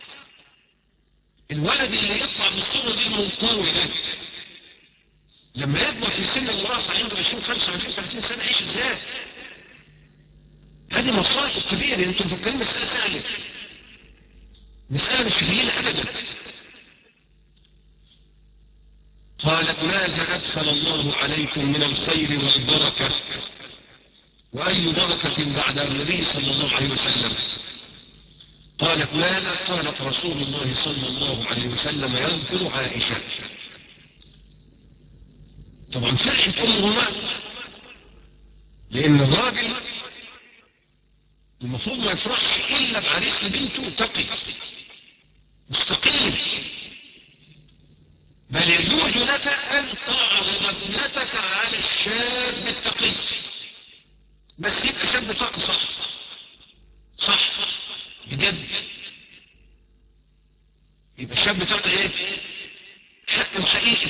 الولد اللي يطلع من الصورة دي المنطوي ده لما يكبر في سن المراهقة عنده 20 25 30 سنة يعيش ازاي هذه مصائب كبيرة انتم مفكرين مسألة سهلة مسألة مش هينة ابدا قالت ماذا أدخل الله عليكم من الخير والبركة وأي بركة بعد النبي صلى الله عليه وسلم قالت ماذا قالت رسول الله صلى الله عليه وسلم يذكر عائشة طبعا فرحت أمهما لأن الراجل المفروض ما يفرحش إلا بعريس لبنته تقي مستقيم بل يجوز لك أن تعرض ابنتك على الشاب التقي بس يبقى شاب تقي صح صح بجد يبقى شاب تقي ايه حق وحقيقي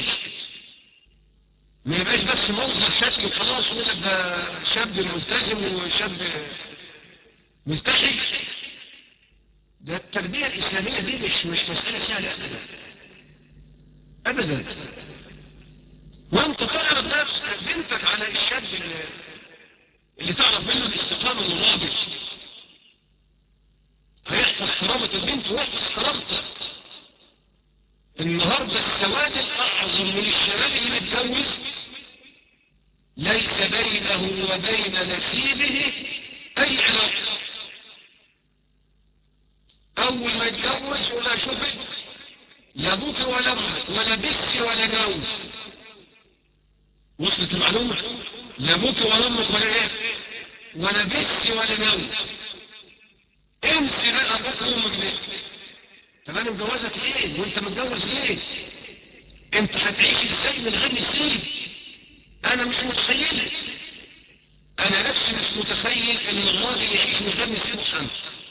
ما يبقاش بس منظر شكل وخلاص يقول لك ده شاب ملتزم وشاب ملتحي ده التربية الإسلامية دي مش مش مسألة سهلة أبدا أبدا وأنت تعرض نفسك بنتك على الشاب اللي, اللي تعرف منه الاستقامة والراجل هيحفظ كرامة البنت ويحفظ كرامتك النهاردة السواد الأعظم من الشباب اللي متجوز ليس بينه وبين نسيبه أي علاقة أول ما يتجوز ولا شوفت لا أبوك ولا أمك ولا بسي ولا جو وصلت المعلومة لا أبوك ولا أمك ولا إيه ولا بسي ولا جو انسي بقى أبوك وأمك دي طب أنا مجوزك ليه وأنت متجوز ليه أنت هتعيش إزاي من غير نسيب أنا مش متخيل أنا نفسي مش متخيل إن الراجل يعيش من غير نسيب وحمل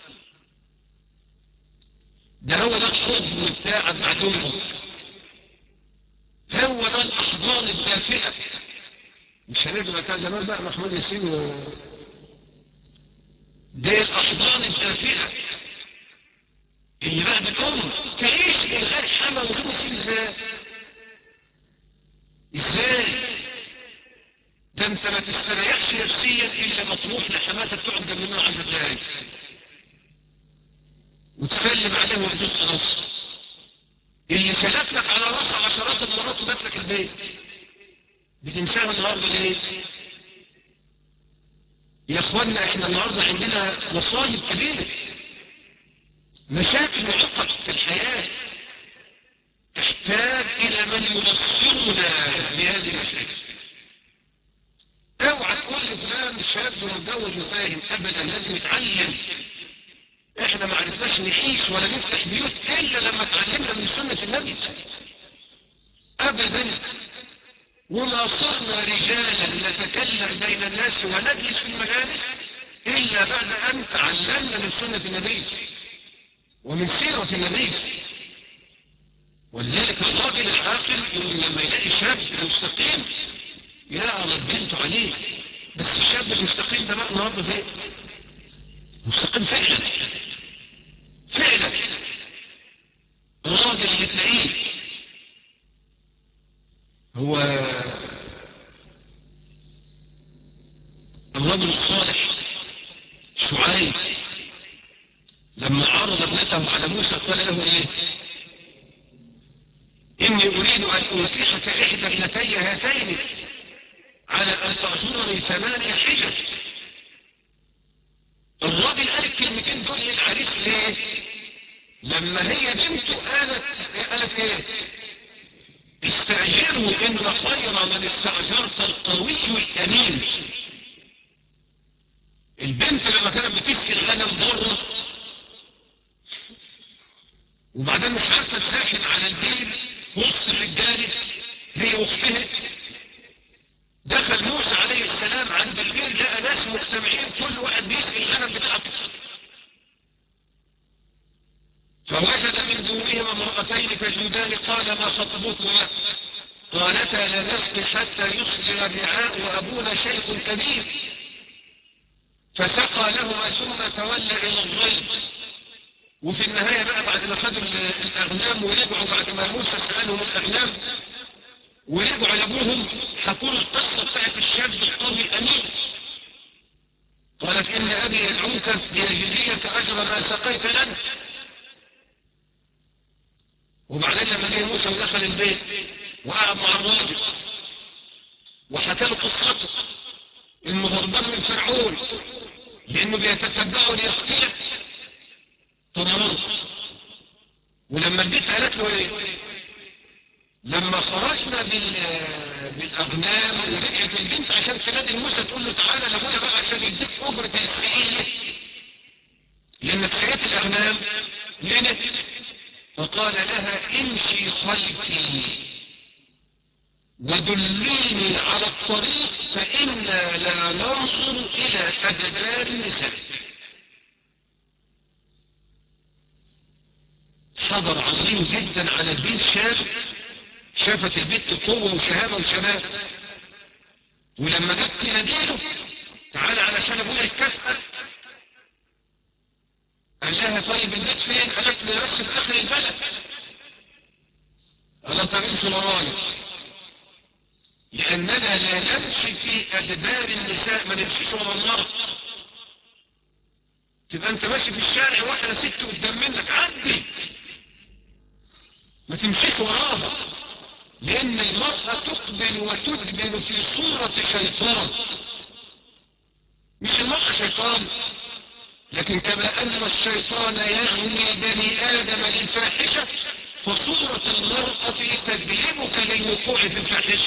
ده هو ده الحضن بتاعك بعد امك هو ده الاحضان الدافئه مش هنرجع بتاع زمان بقى محمود ياسين و... دي الاحضان الدافئه اللي بعد الام تعيش من غير حما وغير نسيب ازاي ازاي ده انت ما تستريحش نفسيا الا ما تروح لحماتك تقعد جنب منها 10 دقايق وتسلم عليه ويدوس راسه اللي سلف لك على راسه عشرات المرات وبات لك البيت بتنساه النهارده ليه؟ يا اخوانا احنا النهارده عندنا مصايب كبيره مشاكل وعقد في الحياه تحتاج الى من يبصرنا بهذه المشاكل اوعى تقول لي فلان شاب ومتجوز وفاهم ابدا لازم يتعلم احنا ما عرفناش نعيش ولا نفتح بيوت الا لما تعلمنا من سنة النبي ابدا وما صرنا رجالا نتكلم بين الناس ونجلس في المجالس الا بعد ان تعلمنا من سنة النبي ومن سيرة النبي ولذلك الراجل العاقل لما يلاقي شاب مستقيم يعرض بنته عليه بس الشاب المستقيم ده بقى النهارده فين؟ مستقيم فعلا فعلا الراجل اللي تلاقيه هو الرجل الصالح شعيب لما عرض ابنته على موسى قال له ايه اني اريد ان انكحك احدى ابنتي هاتين على ان تعذرني ثمانية حجج الراجل قال الكلمتين دول للعريس ليه لما هي بنته قالت قالت ايه استأجره ان خير من استأجرت القوي الامين البنت لما كانت بتسقي الغنم بره وبعدين مش عارفه تساحب على البير وسط الرجاله هي واختها دخل موسى عليه السلام عند البير لقى ناس مجتمعين كل واحد بيسقي الغنم بتاعته فوجد من دونهما امرأتين تجودان قال ما خطبكما قالتا لا نسقي حتى يصدر الرعاء وابونا شيخ كبير فسقى لهما ثم تولى الى الظل وفي النهاية بقى بعد ما خدوا الاغنام ورجعوا بعد ما موسى سألهم الاغنام ورجعوا لابوهم حكوا له القصة بتاعت الشاب القوي الامين قالت ان ابي يدعوك ليجزيك اجر ما سقيت لنا وبعدين لما جه موسى ودخل البيت وقعد مع الراجل وحكى له قصته انه هربان من فرعون لانه بيتتبعه ليقتله طبعا ولما البنت قالت له ايه لما خرجنا بالاغنام ورجعت البنت عشان تنادي موسى تقول له تعالى لابويا بقى عشان يديك اجره السقيه لانك سقيت الاغنام لنا فقال لها امشي خلفي ودليني على الطريق فإنا لا ننظر إلى أدبار النساء حضر عظيم جدا على البيت شاف شافت البيت قوة وشهامة وشباب ولما جت تناديله تعالى علشان ابويا يتكافئ قال لها طيب البيت فين قالت لي بس في اخر البلد قال لها طب امشي ورايا لاننا لا نمشي في ادبار النساء ما نمشيش ورا المرأة تبقى انت ماشي في الشارع واحدة ست قدام منك عدي ما تمشيش وراها لان المرأة تقبل وتدبل في صورة شيطان مش المرأة شيطان لكن كما ان الشيطان يغني بني ادم للفاحشة فصورة المرأة تجلبك للوقوع في الفاحشة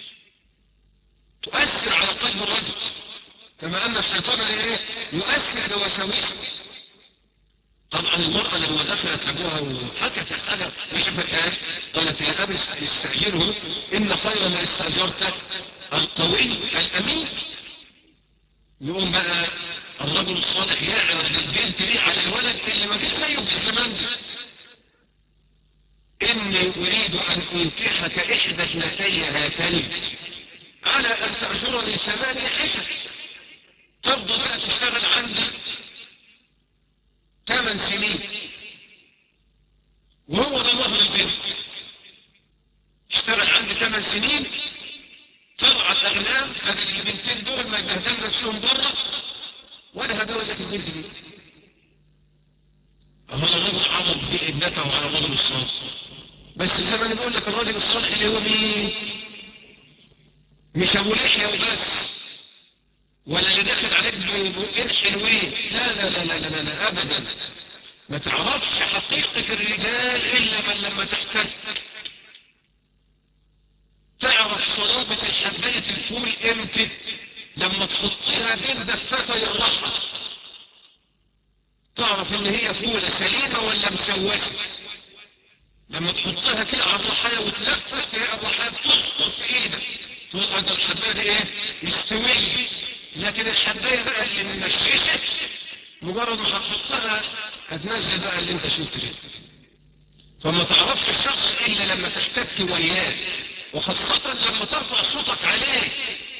تؤثر على قلب الرجل كما ان الشيطان ايه يؤثر بوساوسه طبعا المرأة لما دخلت أبوها وحكت حاجة ما شفتهاش قالت يا أبي استأجره إن خير ما استأجرت القوي الأمين يقوم بقى الرجل الصالح يعرض البنت دي على الولد اللي ما فيش زيه في الزمان ده إني أريد أن أنكحك إحدى ابنتي هاتين على أن تأجرني ثمانية حجج تفضل بقى تشتغل عندي ثمان سنين وهو ده مهر البنت اشتغل عندي ثمان سنين طلع الاغنام هذه البنتين دول ما يبهدل نفسهم بره ولا هجوزك البنت دي اهو الرجل عرض بابنته على الرجل الصالح بس زي ما انا بقول لك الراجل الصالح اللي هو مين مش ابو لحيه وبس ولا اللي داخل عليك بقين حلوين لا لا لا لا لا, لا, لا ابدا ما تعرفش حقيقة الرجال الا من لما تحتك تعرف صلابة الحباية الفول امتى لما تحطيها بين دفتي الرحمة تعرف ان هي فولة سليمة ولا مسوسة لما تحطها كده على الرحاية وتلفت تلاقي الرحاية بتسقط في ايدك تقول هذا الحباية دي ايه مستوية لكن الحباية بقى اللي منششت مجرد ما هتحطها هتنزل بقى اللي انت شفت فيه فما تعرفش الشخص الا لما تحتك وياه وخاصة لما ترفع صوتك عليه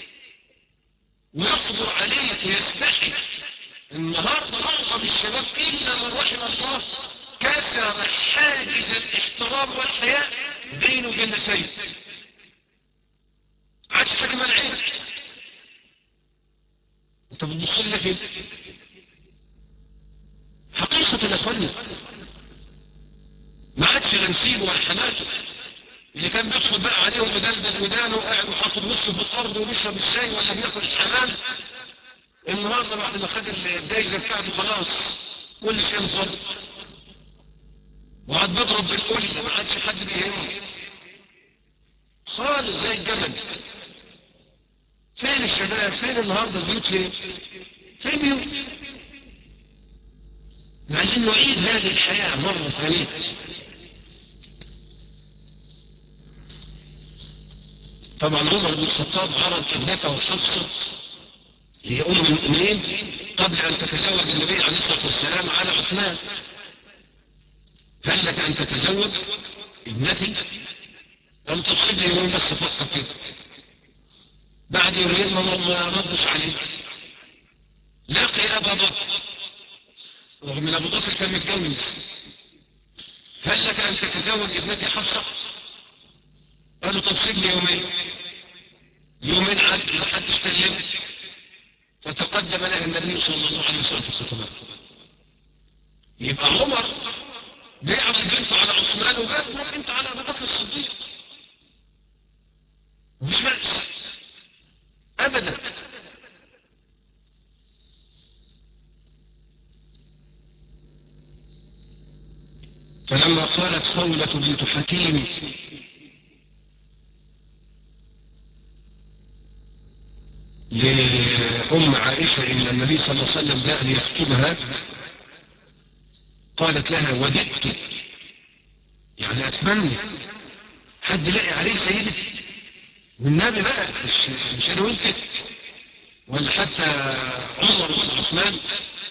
ويصبر عليك ويستحي النهاردة معظم الشباب الا من رحم الله كسر حاجز الاحترام والحياء بينه وبين سيد عادش حاجة منعين انت بتبص لنا فين حقيقة يا اخوانا ما عادش لا نسيبه ولا حماته اللي كان بيدخل بقى عليهم مدلدل ودانه وقاعد وحاطط وشه في الارض وبيشرب الشاي ولا بياكل الحمام النهارده بعد ما خد الجايزه بتاعته خلاص كل شيء انفض وقعد بيضرب بالقل ما عادش حد بيهمه خالص زي الجمل فين الشباب فين النهارده البيوت فين فين البيوت عايزين نعيد هذه الحياة مرة ثانية طبعا عمر بن الخطاب عرض ابنته حفصة هي أم المؤمنين قبل أن تتزوج النبي عليه الصلاة والسلام على عثمان هل لك أن تتزوج ابنتي لم تصب لي يوم بس فقط كده بعد يومين ما ردش عليه لاقي أبا بكر رغم ان ابو بكر كان متجوز هل لك ان تتزوج ابنتي حفصة قال له طب سيب لي يومين يومين عد ما حدش كلمه فتقدم له النبي صلى الله عليه وسلم في الخطبات يبقى عمر بيعرض بنته على عثمان وجات بنته على ابو بكر الصديق مش بأس ابدا فلما قالت خولة بنت حكيم لأم عائشة إن النبي صلى الله عليه وسلم جاء ليخطبها قالت لها وددت يعني أتمنى حد لاقي عليه سيدي والنبي بقى مش مش انا وانت ولا حتى عمر ولا عثمان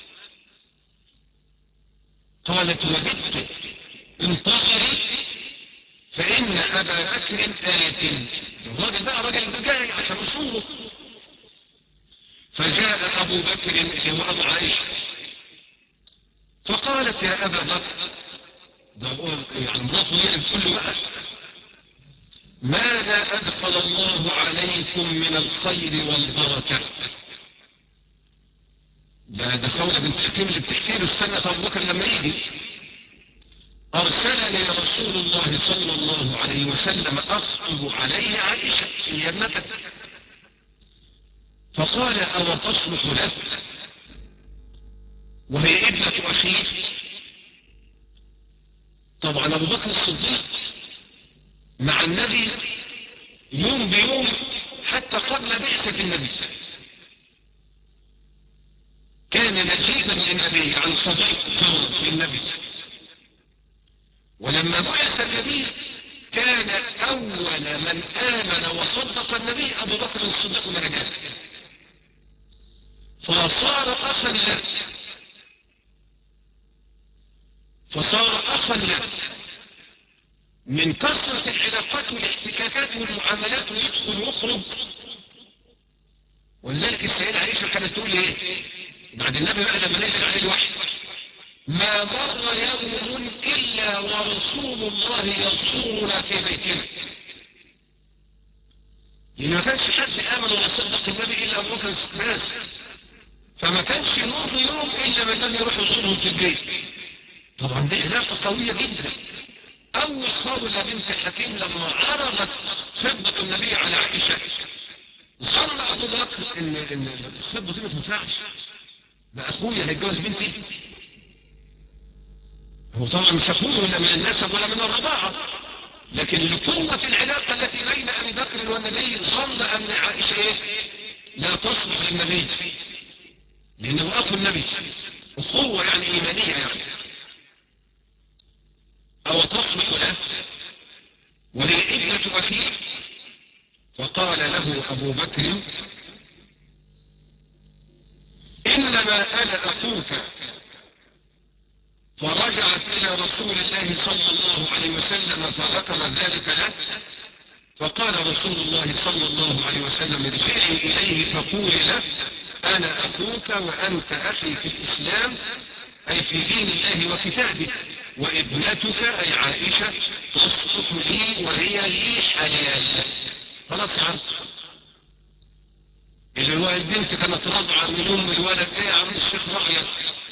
قالت وددت انتظري فإن أبا بكر آت الراجل بقى راجل جاي عشان أصوله فجاء أبو بكر اللي هو أبو عائشة فقالت يا أبا بكر ده يعني مراته هي اللي بتقول له بقى ماذا أدخل الله عليكم من الخير والبركة ده ده خولة بنت حكيم اللي بتحكي له استنى أبو بكر لما يجي أرسلني رسول الله صلى الله عليه وسلم أخطب عليه عائشة هي ابنتك فقال أو تصلح له وهي ابنة أخيه طبعا أبو بكر الصديق مع النبي يوم بيوم حتى قبل بعثة النبي كان نجيبا للنبي عن صديق فرض للنبي ولما بعث النبي كان أول من آمن وصدق النبي أبو بكر الصديق من رجال فصار أخا له فصار أخا له من كثرة العلاقات والاحتكاكات والمعاملات ويدخل ويخرج ولذلك السيدة عائشة كانت تقول ايه بعد النبي بقى لما نزل عليه الوحي ما مر يوم إلا ورسول الله يزورنا في بيتنا لأن ما كانش حد آمن ولا صدق النبي إلا أبو بكر الناس فما كانش يمر يوم إلا ما النبي يروح يزورهم في البيت طبعا دي علاقة قوية جدا أول خولة بنت حكيم لما عرضت خطبة النبي على عائشة ظن أبو بكر إن إن الخطبة دي ما تنفعش ده أخويا هيتجوز بنتي هو طبعا مش أخوه ولا من النسب ولا من الرضاعة لكن لقوة العلاقة التي بين أبي بكر والنبي ظن أن عائشة إيه؟ لا تصلح للنبي لأنه أخو النبي أخوة يعني إيمانية يعني أو تصلح له وهي ابنة أخيه فقال له أبو بكر إنما أنا أخوك فرجعت إلى رسول الله صلى الله عليه وسلم فذكر ذلك له فقال رسول الله صلى الله عليه وسلم ارجعي إليه فقولي له أنا أخوك وأنت أخي في الإسلام أي في دين الله وكتابه وابنتك أي عائشة تصلح لي وهي لي حلال خلاص يا عم اللي هو البنت كانت رضعة من أم الولد إيه يا عم الشيخ رأيك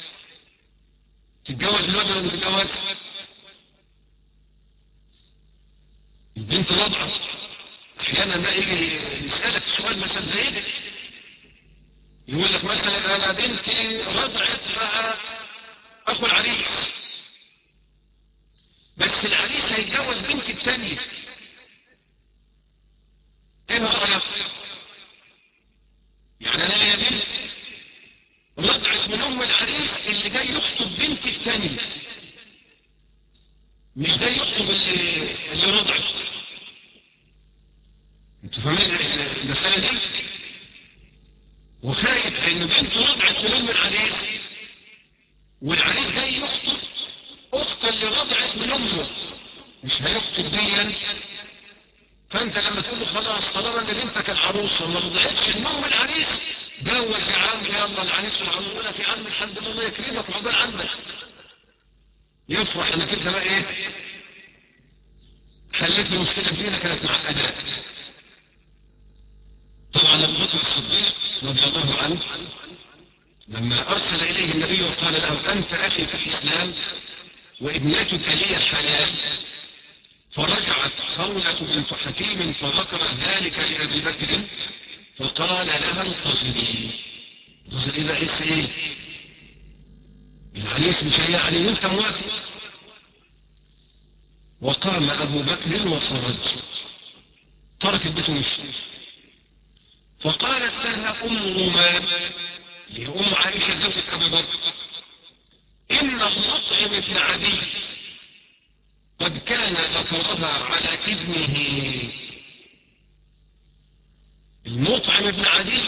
تتجوز الولد ولا ما تتجوز البنت رضعة أحيانا ما يجي يسألك سؤال مثلا زي ده يقول لك مثلا أنا بنتي رضعت مع أخو العريس بس العريس هيتجوز بنتي التانية ايه رأيك يعني انا ليا بنت رضعت من ام العريس اللي جاي يخطب بنتي التانية مش جاي يخطب اللي, اللي رضعت انتوا فاهمين المسألة دي وخايف ان بنته رضعت من ام العريس والعريس جاي يخطب اخت اللي رضعت من امه مش هيخطب ديا فانت لما تقول له خلاص طالما ان بنتك العروسه ما رضعتش من ام العريس جوز يا عم يلا العريس والعروس يقول لك يا عم الحمد لله يكرمك وعقبال عندك يفرح انك انت بقى ايه حلت له مشكله كبيره كانت معقده طبعا ابو بكر الصديق رضي الله عنه لما ارسل اليه النبي وقال له انت اخي في الاسلام وابنتك لي حلال فرجعت خولة بنت حكيم فذكرت ذلك لأبي بكر فقال لها انتظري انتظري بقى لسه ايه العريس مش هي علي وانت موافق وقام ابو بكر وخرج ترك البيت ومشي فقالت لها ام رومان لأم عائشة زوجة ابي بكر إن المطعم ابن عدي قد كان ذكرها على ابنه المطعم ابن عدي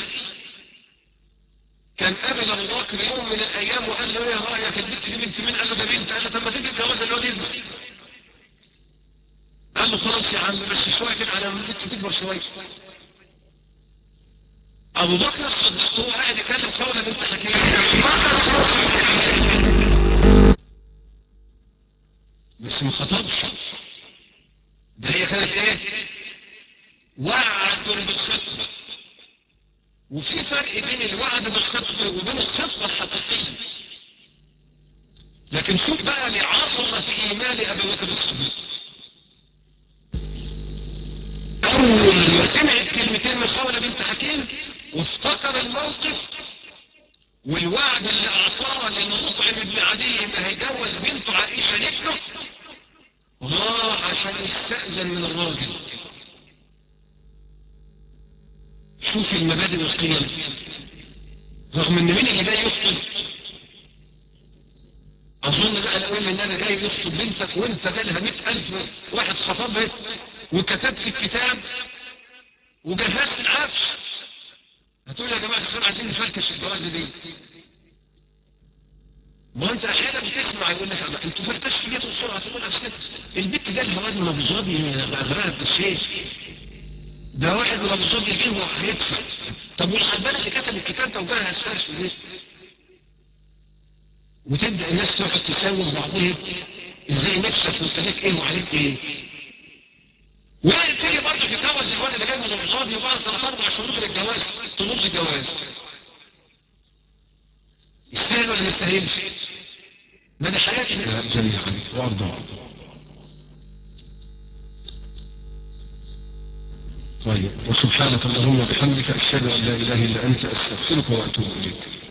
كان قابل ابو بكر يوم من الايام وقال له ايه رايك البنت دي بنت مين قال له ده بنت قال له طب ما تيجي الجواز الواد ابنك قال له خلاص يا عم بس شويه كده على ما البنت تكبر شويه ابو بكر الصديق هو قاعد يكلم خوله بنت حكيم بس ما خطبش ده هي كانت ايه وعد بالخطبه وفي فرق بين الوعد بالخطبه وبين الخطبه الحقيقيه لكن شوف بقى لعظمه في ايمان ابي بكر الصديق اول ما سمع الكلمتين من خوله بنت حكيم وافتكر الموقف والوعد اللي اعطاه للمطعم ابن عدي ان هيجوز بنته عائشه لابنه راح عشان يستأذن من الراجل شوف المبادئ والقيم رغم ان مين اللي جاي يخطب اظن بقى لو ان انا جاي يخطب بنتك وانت جالها مئة الف واحد خطبها وكتبت الكتاب وجهزت العفش هتقول يا جماعة الخير عايزين نفركش الجوازة دي ما انت احيانا بتسمع يقول لك انتوا فركشتوا ليه بسرعه تقول لك البت جالها واد من ابو ظبي اغرقها بالشيخ ده واحد من ابو ظبي جه وهيدفع طب والغلبان اللي كتب الكتاب ده وجهز فرش ليه؟ وتبدا الناس تقعد تساوم بعضهم ازاي نفسك وانت ليك ايه وعليك ايه وتيجي برضه تتجوز الواد اللي جاي من ابو ظبي وبعد ثلاث اربع شهور من الجواز تنص الجواز يستاهل ولا ما يستاهلش؟ ما دي حياتنا جميعا وارضى طيب وسبحانك اللهم وبحمدك اشهد ان لا اله الا انت استغفرك واتوب اليك